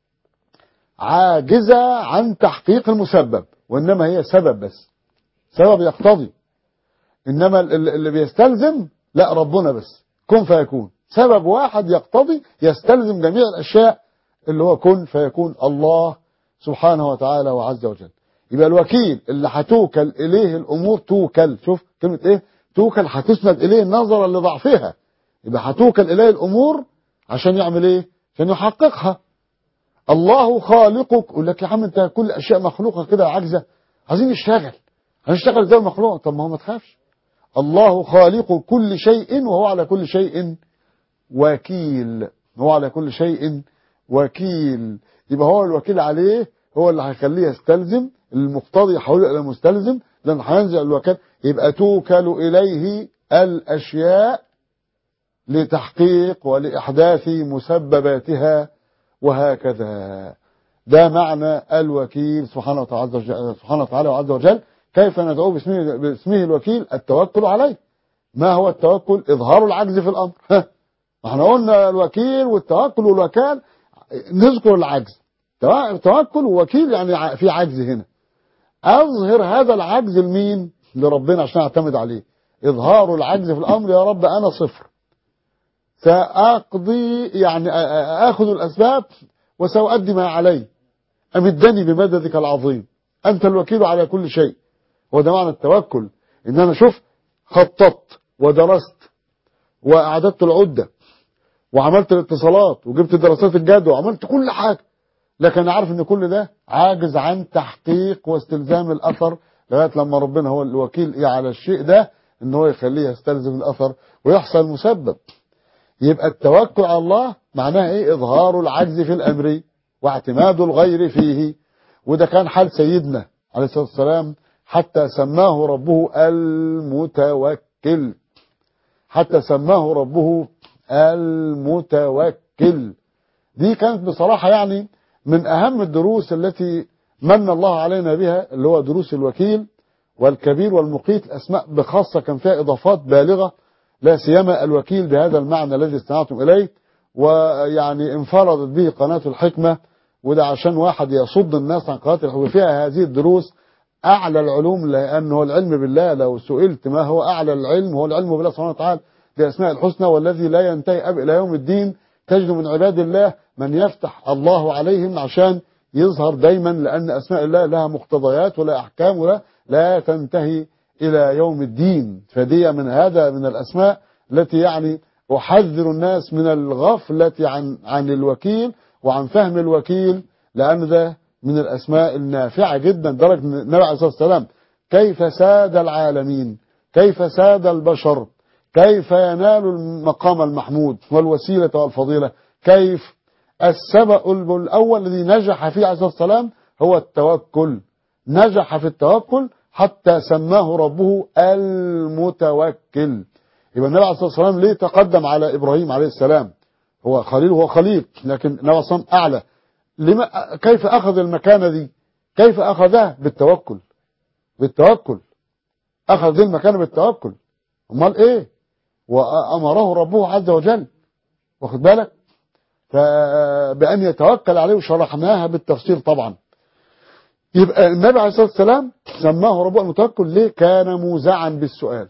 عاجزة عن تحقيق المسبب وإنما هي سبب بس سبب يقتضي إنما ال- ال- اللي بيستلزم لا ربنا بس كن فيكون سبب واحد يقتضي يستلزم جميع الأشياء اللي هو كن فيكون الله سبحانه وتعالى وعز وجل يبقى الوكيل اللي هتوكل إليه الأمور توكل شوف كلمة إيه توكل هتسند إليه نظرا لضعفها يبقى هتوكل إليه الأمور عشان يعمل إيه عشان يحققها الله خالقك يقول لك يا عم انت كل اشياء مخلوقه كده عاجزه عايزين نشتغل هنشتغل زي المخلوق طب ما هو ما تخافش الله خالق كل شيء وهو على كل شيء وكيل هو على كل شيء وكيل يبقى هو الوكيل عليه هو اللي هيخليه يستلزم المقتضي يحوله الى مستلزم لان هينزع الوكال يبقى توكل اليه الاشياء لتحقيق ولاحداث مسبباتها وهكذا ده معنى الوكيل سبحانه وتعالى سبحانه وتعالى وعز وجل كيف ندعوه باسمه, باسمه الوكيل التوكل عليه ما هو التوكل اظهار العجز في الامر ما احنا قلنا الوكيل والتوكل والوكال نذكر العجز تو- توكل ووكيل يعني ع- في عجز هنا اظهر هذا العجز لمين لربنا عشان اعتمد عليه اظهار العجز في الامر يا رب انا صفر سأقضي يعني أ- أ- آخذ الأسباب وسأؤدي ما علي أمدني بمددك العظيم أنت الوكيل على كل شيء وده معنى التوكل إن أنا شوف خططت ودرست وأعددت العدة وعملت الاتصالات وجبت دراسات الجدوى وعملت كل حاجة لكن أنا عارف إن كل ده عاجز عن تحقيق واستلزام الأثر لغاية لما ربنا هو الوكيل إيه على الشيء ده إن هو يخليه يستلزم الأثر ويحصل مسبب يبقى التوكل على الله معناها ايه اظهار العجز في الامر واعتماد الغير فيه وده كان حال سيدنا عليه الصلاه والسلام حتى سماه ربه المتوكل حتى سماه ربه المتوكل دي كانت بصراحه يعني من اهم الدروس التي من الله علينا بها اللي هو دروس الوكيل والكبير والمقيت الاسماء بخاصه كان فيها اضافات بالغه لا سيما الوكيل بهذا المعنى الذي استمعتم إليه ويعني انفردت به قناة الحكمة وده عشان واحد يصد الناس عن قناة الحكمة وفيها هذه الدروس أعلى العلوم لأنه العلم بالله لو سئلت ما هو أعلى العلم هو العلم بالله سبحانه وتعالى بأسماء الحسنى والذي لا ينتهي أب إلى يوم الدين تجد من عباد الله من يفتح الله عليهم عشان يظهر دايما لأن أسماء الله لها مقتضيات ولا أحكام ولا لا تنتهي إلى يوم الدين فدي من هذا من الأسماء التي يعني أحذر الناس من الغفلة عن عن الوكيل وعن فهم الوكيل لأن ده من الأسماء النافعة جدا درجة إن النبي عليه الصلاة والسلام كيف ساد العالمين كيف ساد البشر كيف ينال المقام المحمود والوسيلة والفضيلة كيف السبق الأول الذي نجح فيه عليه الصلاة والسلام هو التوكل نجح في التوكل حتى سماه ربه المتوكل يبقى النبي عليه الصلاة والسلام ليه تقدم على إبراهيم عليه السلام هو خليل هو خليل لكن النبي عليه الصلاة والسلام أعلى لما كيف أخذ المكانة دي كيف أخذها بالتوكل بالتوكل أخذ دي المكانة بالتوكل أمال إيه وأمره ربه عز وجل واخد بالك فبأن يتوكل عليه وشرحناها بالتفصيل طبعا يبقى النبي عليه الصلاة والسلام سماه ربه المتوكل ليه كان موزعا بالسؤال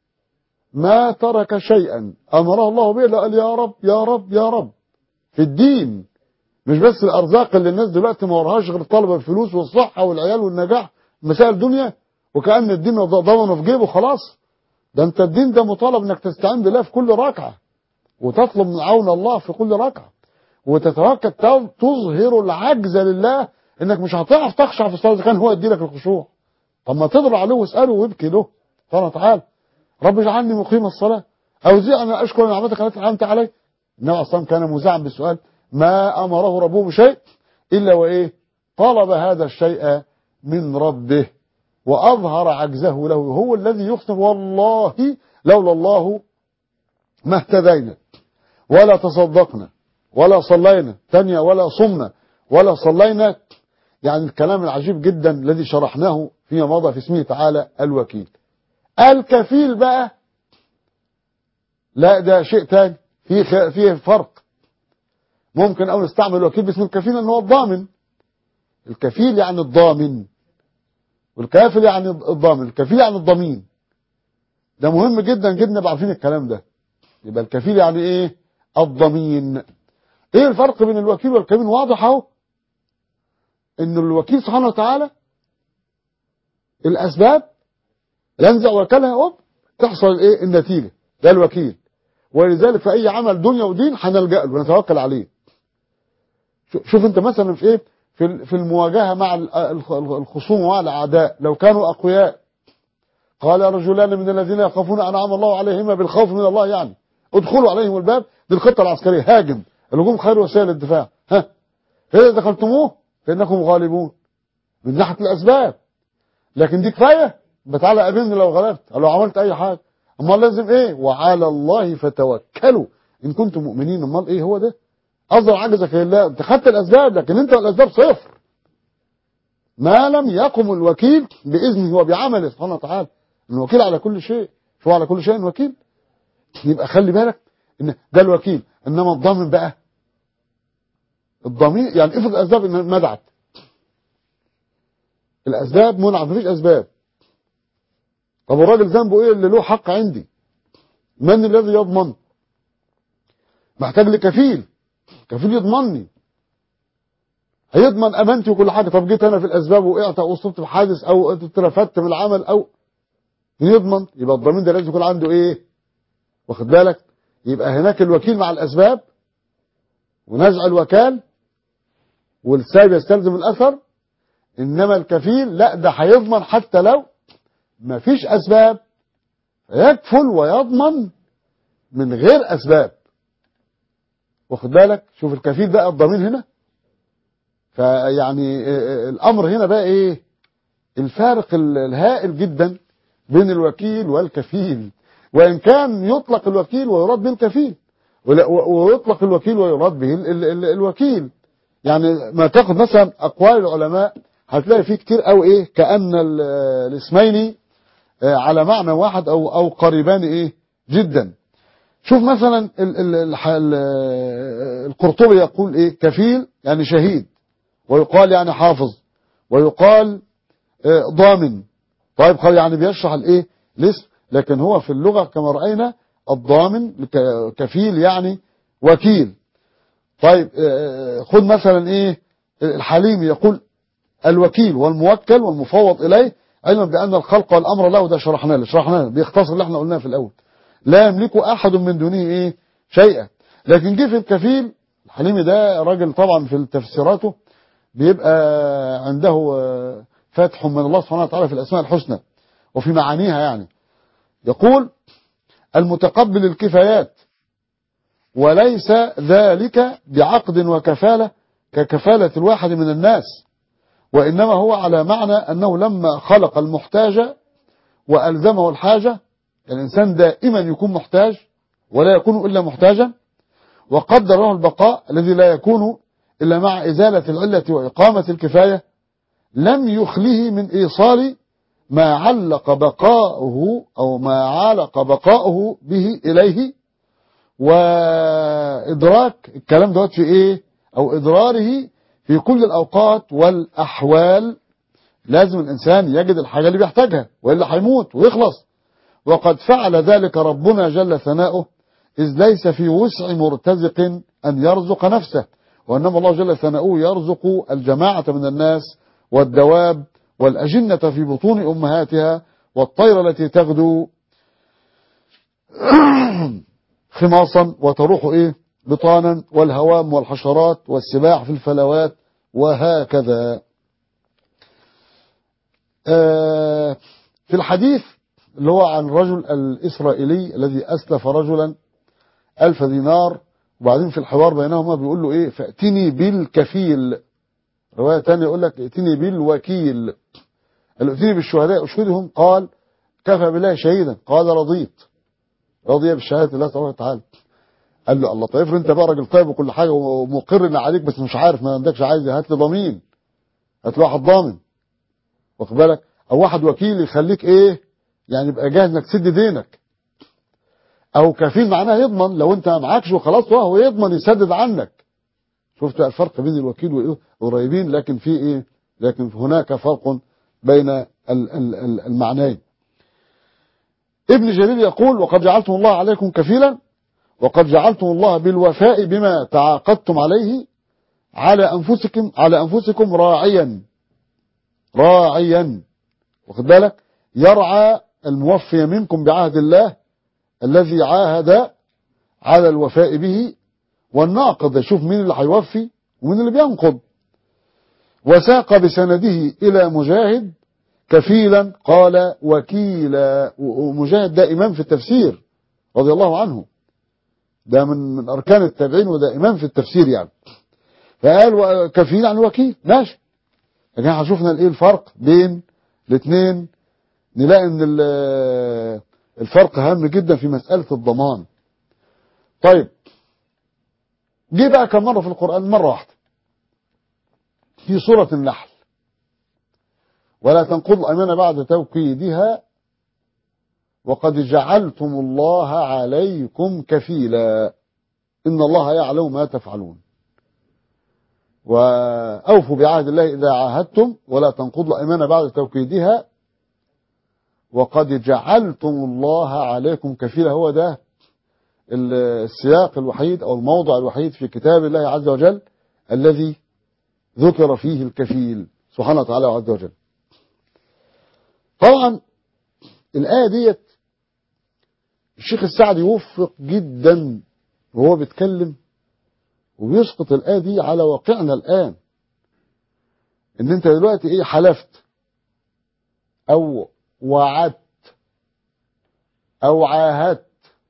ما ترك شيئا أمره الله به إلا قال يا رب يا رب يا رب في الدين مش بس الأرزاق اللي الناس دلوقتي ما وراهاش غير طلب الفلوس والصحة والعيال والنجاح مسائل دنيا وكأن الدين ضمنه في جيبه خلاص ده انت الدين ده مطالب انك تستعين بالله في كل ركعة وتطلب من عون الله في كل ركعة وتتوكل تظهر العجز لله انك مش هتعرف تخشع في الصلاه اذا كان هو يديلك الخشوع طب ما تضرب عليه واساله وابكي له قال تعالى رب اجعلني مقيم الصلاه اوزعني ان اشكر نعمتك التي انعمت علي النبي اصلا كان مذاعا بالسؤال ما امره ربه بشيء الا وايه طلب هذا الشيء من ربه واظهر عجزه له هو الذي يقسم والله لولا الله ما اهتدينا ولا تصدقنا ولا صلينا ثانية ولا صمنا ولا صلينا يعني الكلام العجيب جدا الذي شرحناه فيما مضى في اسمه تعالى الوكيل الكفيل بقى لا ده شيء تاني فيه فيه فرق ممكن او نستعمل الوكيل باسم الكفيل ان هو الضامن الكفيل يعني الضامن والكافل يعني الضامن الكفيل يعني الضمين ده مهم جدا جدا نبقى عارفين الكلام ده يبقى الكفيل يعني ايه الضمين ايه الفرق بين الوكيل والكفيل واضح اهو ان الوكيل سبحانه وتعالى الاسباب ينزع وكلها أوب تحصل ايه النتيجه ده الوكيل ولذلك في اي عمل دنيا ودين هنلجا له ونتوكل عليه شوف انت مثلا في ايه في في المواجهه مع الخصوم ومع الاعداء لو كانوا اقوياء قال رجلان من الذين يخافون انعم الله عليهما بالخوف من الله يعني ادخلوا عليهم الباب دي الخطه العسكريه هاجم الهجوم خير وسائل الدفاع ها اذا دخلتموه فانكم غالبون من ناحيه الاسباب لكن دي كفايه تعالى قابلني لو غلبت لو عملت اي حاجه امال لازم ايه وعلى الله فتوكلوا ان كنتم مؤمنين امال ايه هو ده اصدر عجزك لله انت خدت الاسباب لكن انت والاسباب صفر ما لم يقم الوكيل باذنه وبعمله سبحانه وتعالى الوكيل على كل شيء شو على كل شيء وكيل يبقى خلي بالك ان ده الوكيل انما الضامن بقى الضمير يعني افرض الاسباب ان مدعت الاسباب منعت مفيش اسباب طب الراجل ذنبه ايه اللي له حق عندي من الذي يضمن محتاج لكفيل كفيل يضمنني هيضمن امانتي وكل حاجه طب جيت انا في الاسباب وقعت او اصبت بحادث او اترفدت من العمل او يضمن يبقى الضمين ده لازم يكون عنده ايه واخد بالك يبقى هناك الوكيل مع الاسباب ونزع الوكال والسبب يستلزم الاثر انما الكفيل لا ده هيضمن حتى لو ما فيش اسباب يكفل ويضمن من غير اسباب واخد بالك شوف الكفيل بقى الضمين هنا فيعني الامر هنا بقى ايه الفارق الهائل جدا بين الوكيل والكفيل وان كان يطلق الوكيل ويراد به الكفيل ويطلق الوكيل ويراد به الوكيل يعني ما تاخد مثلا اقوال العلماء هتلاقي فيه كتير قوي ايه كان الاسمين على معنى واحد او او قريبان ايه جدا شوف مثلا ال ال ال القرطبي يقول ايه كفيل يعني شهيد ويقال يعني حافظ ويقال ضامن طيب قال يعني بيشرح الايه الاسم لكن هو في اللغة كما رأينا الضامن كفيل يعني وكيل طيب خد مثلا ايه الحليم يقول الوكيل والموكل والمفوض اليه علما بان الخلق والامر له ده شرحناه له شرحناه بيختصر اللي احنا قلناه في الاول لا يملك احد من دونه ايه شيئا لكن جه في الكفيل الحليمي ده راجل طبعا في تفسيراته بيبقى عنده فتح من الله سبحانه وتعالى في الاسماء الحسنى وفي معانيها يعني يقول المتقبل الكفايات وليس ذلك بعقد وكفالة ككفالة الواحد من الناس وإنما هو على معنى أنه لما خلق المحتاج وألزمه الحاجة الإنسان دائما يكون محتاج ولا يكون إلا محتاجا وقدر له البقاء الذي لا يكون إلا مع إزالة العلة وإقامة الكفاية لم يخله من إيصال ما علق بقاؤه أو ما علق بقاؤه به إليه وإدراك الكلام دوت في إيه أو إضراره في كل الأوقات والأحوال لازم الإنسان يجد الحاجة اللي بيحتاجها وإلا هيموت ويخلص وقد فعل ذلك ربنا جل ثناؤه إذ ليس في وسع مرتزق أن يرزق نفسه وإنما الله جل ثناؤه يرزق الجماعة من الناس والدواب والأجنة في بطون أمهاتها والطير التي تغدو خماصا وتروح إيه بطانا والهوام والحشرات والسباع في الفلوات وهكذا آه في الحديث اللي هو عن الرجل الإسرائيلي الذي أسلف رجلا ألف دينار وبعدين في الحوار بينهما بيقول له إيه فأتني بالكفيل رواية تانية يقول لك ائتني بالوكيل قال له ائتني بالشهداء أشهدهم قال كفى بالله شهيدا قال رضيت رضي بشهادة الله تبارك وتعالى قال له الله طيب انت بقى راجل طيب وكل حاجة ومقر ان عليك بس مش عارف ما عندكش عايز هات لي ضمين هات لي واحد ضامن واخد بالك او واحد وكيل يخليك ايه يعني يبقى جاهز انك تسد دينك او كفيل معناه يضمن لو انت معكش وخلاص وهو يضمن يسدد عنك شفت الفرق بين الوكيل وايه قريبين لكن في ايه لكن هناك فرق بين ال- ال- ال- المعنيين ابن جرير يقول وقد جعلتم الله عليكم كفيلا وقد جعلتم الله بالوفاء بما تعاقدتم عليه على انفسكم على انفسكم راعيا راعيا واخد بالك يرعى الموفي منكم بعهد الله الذي عاهد على الوفاء به والناقض يشوف مين اللي هيوفي ومين اللي بينقض وساق بسنده إلى مجاهد كفيلا قال وكيلا ومجاهد ده إمام في التفسير رضي الله عنه ده من من أركان التابعين وده إمام في التفسير يعني فقال و- كفيل يعني وكيل ماشي لكن احنا شفنا ايه الفرق بين الاثنين نلاقي ان ال- الفرق هام جدا في مسألة الضمان طيب جه بقى كم مرة في القرآن مرة واحدة في سورة النحل ولا تنقض الأيمان بعد توكيدها وقد جعلتم الله عليكم كفيلا إن الله يعلم ما تفعلون وأوفوا بعهد الله إذا عاهدتم ولا تنقضوا الأيمان بعد توكيدها وقد جعلتم الله عليكم كفيلا هو ده السياق الوحيد أو الموضع الوحيد في كتاب الله عز وجل الذي ذكر فيه الكفيل سبحانه وتعالى عز وجل طبعا الآية ديت الشيخ السعدي يوفق جدا وهو بيتكلم وبيسقط الآية دي على واقعنا الآن ان انت دلوقتي ايه حلفت او وعدت او عاهدت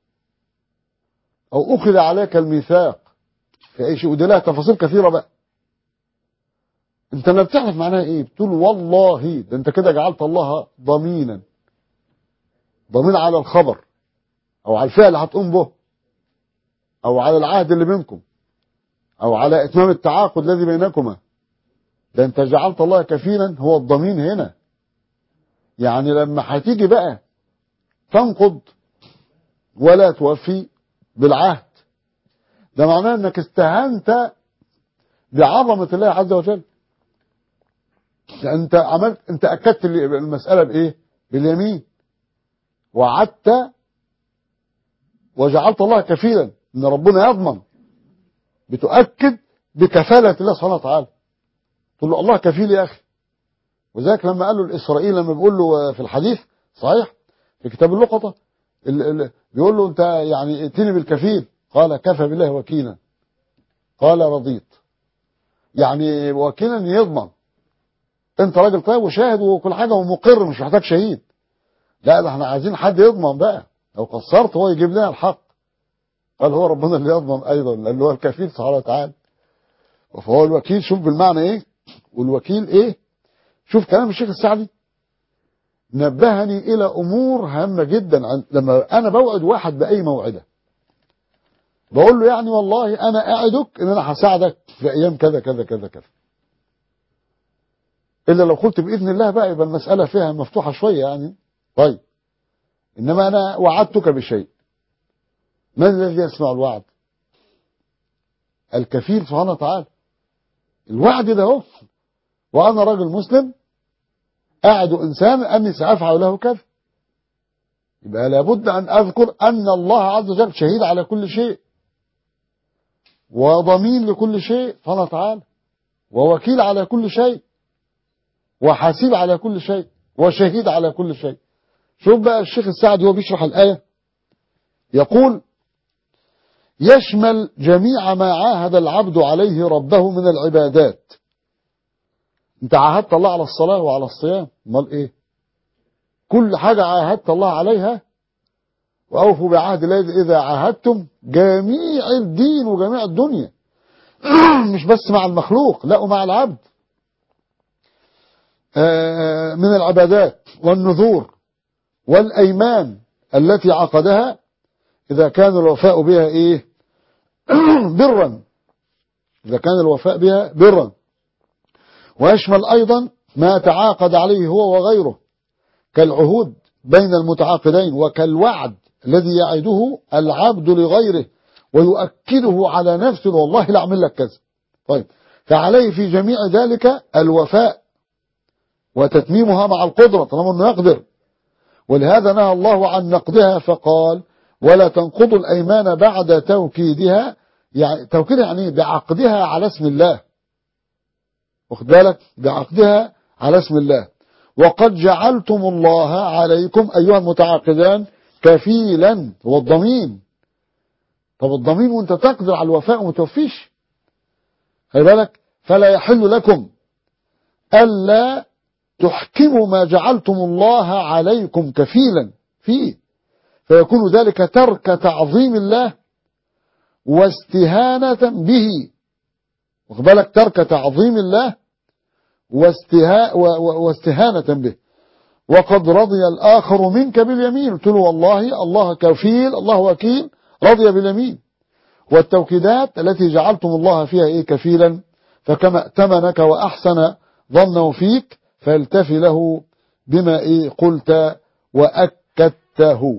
او اخذ عليك الميثاق في اي شيء ودي لها تفاصيل كثيرة بقى انت ما بتعرف معناها ايه بتقول والله ده انت كده جعلت الله ضمينا ضمين على الخبر او على الفعل اللي هتقوم به او على العهد اللي بينكم او على اتمام التعاقد الذي بينكما ده انت جعلت الله كفيلا هو الضمين هنا يعني لما هتيجي بقى تنقض ولا توفي بالعهد ده معناه انك استهنت بعظمة الله عز وجل انت عملت انت اكدت المسألة بايه باليمين وعدت وجعلت الله كفيلا ان ربنا يضمن بتؤكد بكفالة الله سبحانه وتعالى تقول له الله كفيل يا أخي وذلك لما قال له الإسرائيل لما بيقول له في الحديث صحيح في كتاب اللقطة ال- ال- بيقول له أنت يعني ائتني بالكفيل قال كفى بالله وكيلا قال رضيت يعني وكيلا يضمن انت راجل طيب وشاهد وكل حاجة ومقر مش محتاج شهيد لا ده احنا عايزين حد يضمن بقى لو قصرت هو يجيب لنا الحق قال هو ربنا اللي يضمن ايضا لان هو الكفيل سبحانه وتعالى فهو الوكيل شوف بالمعنى ايه والوكيل ايه شوف كلام الشيخ السعدي نبهني الى امور هامه جدا عن لما انا بوعد واحد باي موعده بقول له يعني والله انا اعدك ان انا هساعدك في ايام كذا كذا كذا كذا الا لو قلت باذن الله بقى يبقى المساله فيها مفتوحه شويه يعني طيب انما انا وعدتك بشيء من الذي يسمع الوعد الكفيل سبحانه وتعالى الوعد ده هو وانا راجل مسلم اعد انسان اني سافعل له كذا يبقى لابد ان اذكر ان الله عز وجل شهيد على كل شيء وضمين لكل شيء سبحانه وتعالى ووكيل على كل شيء وحاسب على كل شيء وشهيد على كل شيء شوف بقى الشيخ السعدي وهو بيشرح الآية يقول يشمل جميع ما عاهد العبد عليه ربه من العبادات انت عاهدت الله على الصلاة وعلى الصيام امال ايه كل حاجة عاهدت الله عليها وأوفوا بعهد الله إذا عاهدتم جميع الدين وجميع الدنيا مش بس مع المخلوق لا ومع العبد آه، من العبادات والنذور والأيمان التي عقدها إذا كان الوفاء بها إيه برا إذا كان الوفاء بها برا ويشمل أيضا ما تعاقد عليه هو وغيره كالعهود بين المتعاقدين وكالوعد الذي يعده العبد لغيره ويؤكده على نفسه والله لا أعمل لك كذا طيب فعليه في جميع ذلك الوفاء وتتميمها مع القدرة طالما أنه يقدر ولهذا نهى الله عن نقدها فقال ولا تنقضوا الأيمان بعد توكيدها يعني توكيدها يعني بعقدها على اسم الله واخد بالك بعقدها على اسم الله وقد جعلتم الله عليكم أيها المتعاقدان كفيلا هو الضمين طب الضمين وانت تقدر على الوفاء وما توفيش خلي بالك فلا يحل لكم ألا تحكموا ما جعلتم الله عليكم كفيلا فيه فيكون ذلك ترك تعظيم الله واستهانة به واخد بالك ترك تعظيم الله واستها واستهانة به وقد رضي الآخر منك باليمين قلت له والله الله كفيل الله وكيل رضي باليمين والتوكيدات التي جعلتم الله فيها إيه كفيلا فكما ائتمنك وأحسن ظنه فيك فالتفي له بما إيه قلت وأكدته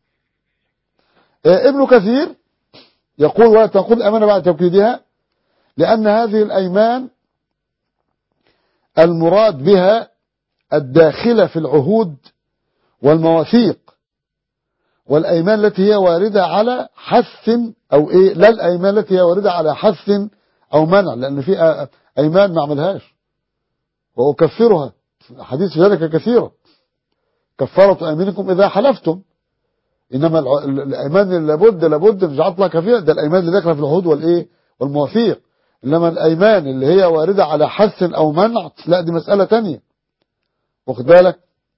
إيه ابن كثير يقول ولا تقول الأمانة بعد توكيدها لأن هذه الأيمان المراد بها الداخلة في العهود والمواثيق والأيمان التي هي واردة على حث أو إيه لا الأيمان التي هي واردة على حث أو منع لأن في أيمان ما عملهاش وأكفرها حديث ذلك كثيرة كفارة أيمانكم إذا حلفتم إنما الأيمان اللي لابد لابد مش عطلة كثيرة ده الأيمان اللي داخله في العهود والإيه والمواثيق إنما الأيمان اللي هي واردة على حث أو منع لا دي مسألة تانية واخد بالك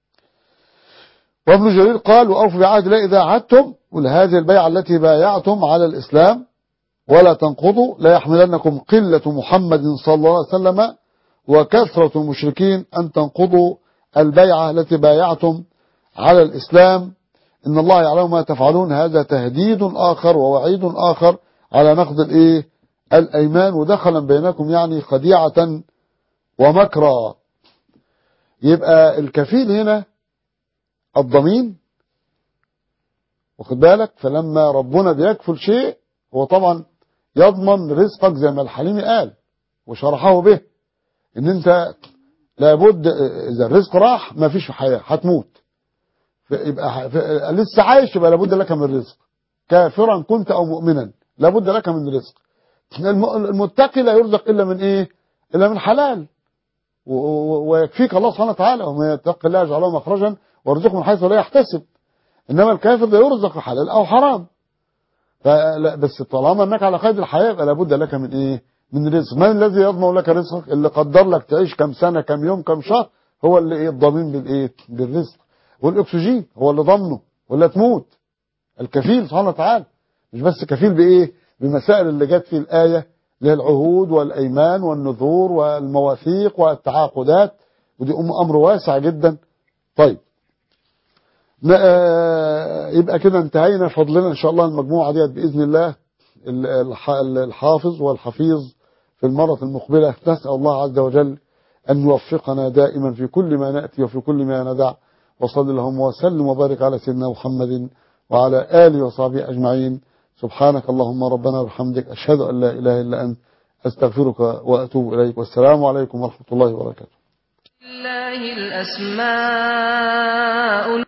وابن جرير قال وأوفوا بعهد الله إذا عهدتم ولهذه البيعة التي بايعتم على الإسلام ولا تنقضوا لا يحملنكم قلة محمد صلى الله عليه وسلم وكثرة المشركين أن تنقضوا البيعة التي بايعتم على الإسلام إن الله يعلم ما تفعلون هذا تهديد آخر ووعيد آخر على نقض الإيه الأيمان ودخلا بينكم يعني خديعة ومكرا يبقى الكفيل هنا الضمين واخد بالك فلما ربنا بيكفل شيء هو طبعا يضمن رزقك زي ما الحليمي قال وشرحه به ان انت لابد اذا الرزق راح ما فيش حياة هتموت يبقى لسه عايش يبقى لابد لك من رزق كافرا كنت او مؤمنا لابد لك من رزق المتقي لا يرزق الا من ايه الا من حلال ويكفيك الله سبحانه وتعالى ومن يتق الله يجعل له مخرجا ويرزقه من حيث لا يحتسب انما الكافر لا يرزق حلال او حرام فلا بس طالما انك على قيد الحياه يبقى لابد لك من ايه من رزق من الذي يضمن لك رزقك اللي قدر لك تعيش كم سنه كم يوم كم شهر هو اللي ايه الضامن بالايه بالرزق والاكسجين هو اللي ضامنه ولا تموت الكفيل سبحانه وتعالى مش بس كفيل بايه بمسائل اللي جت في الايه اللي هي العهود والايمان والنذور والمواثيق والتعاقدات ودي امر واسع جدا طيب يبقى كده انتهينا فضلنا ان شاء الله المجموعه ديت باذن الله الحافظ والحفيظ في المره المقبله نسال الله عز وجل ان يوفقنا دائما في كل ما ناتي وفي كل ما ندع وصلى اللهم وسلم وبارك على سيدنا محمد وعلى اله وصحبه اجمعين سبحانك اللهم ربنا وبحمدك اشهد ان لا اله الا انت استغفرك واتوب اليك والسلام عليكم ورحمه الله وبركاته الله الأسماء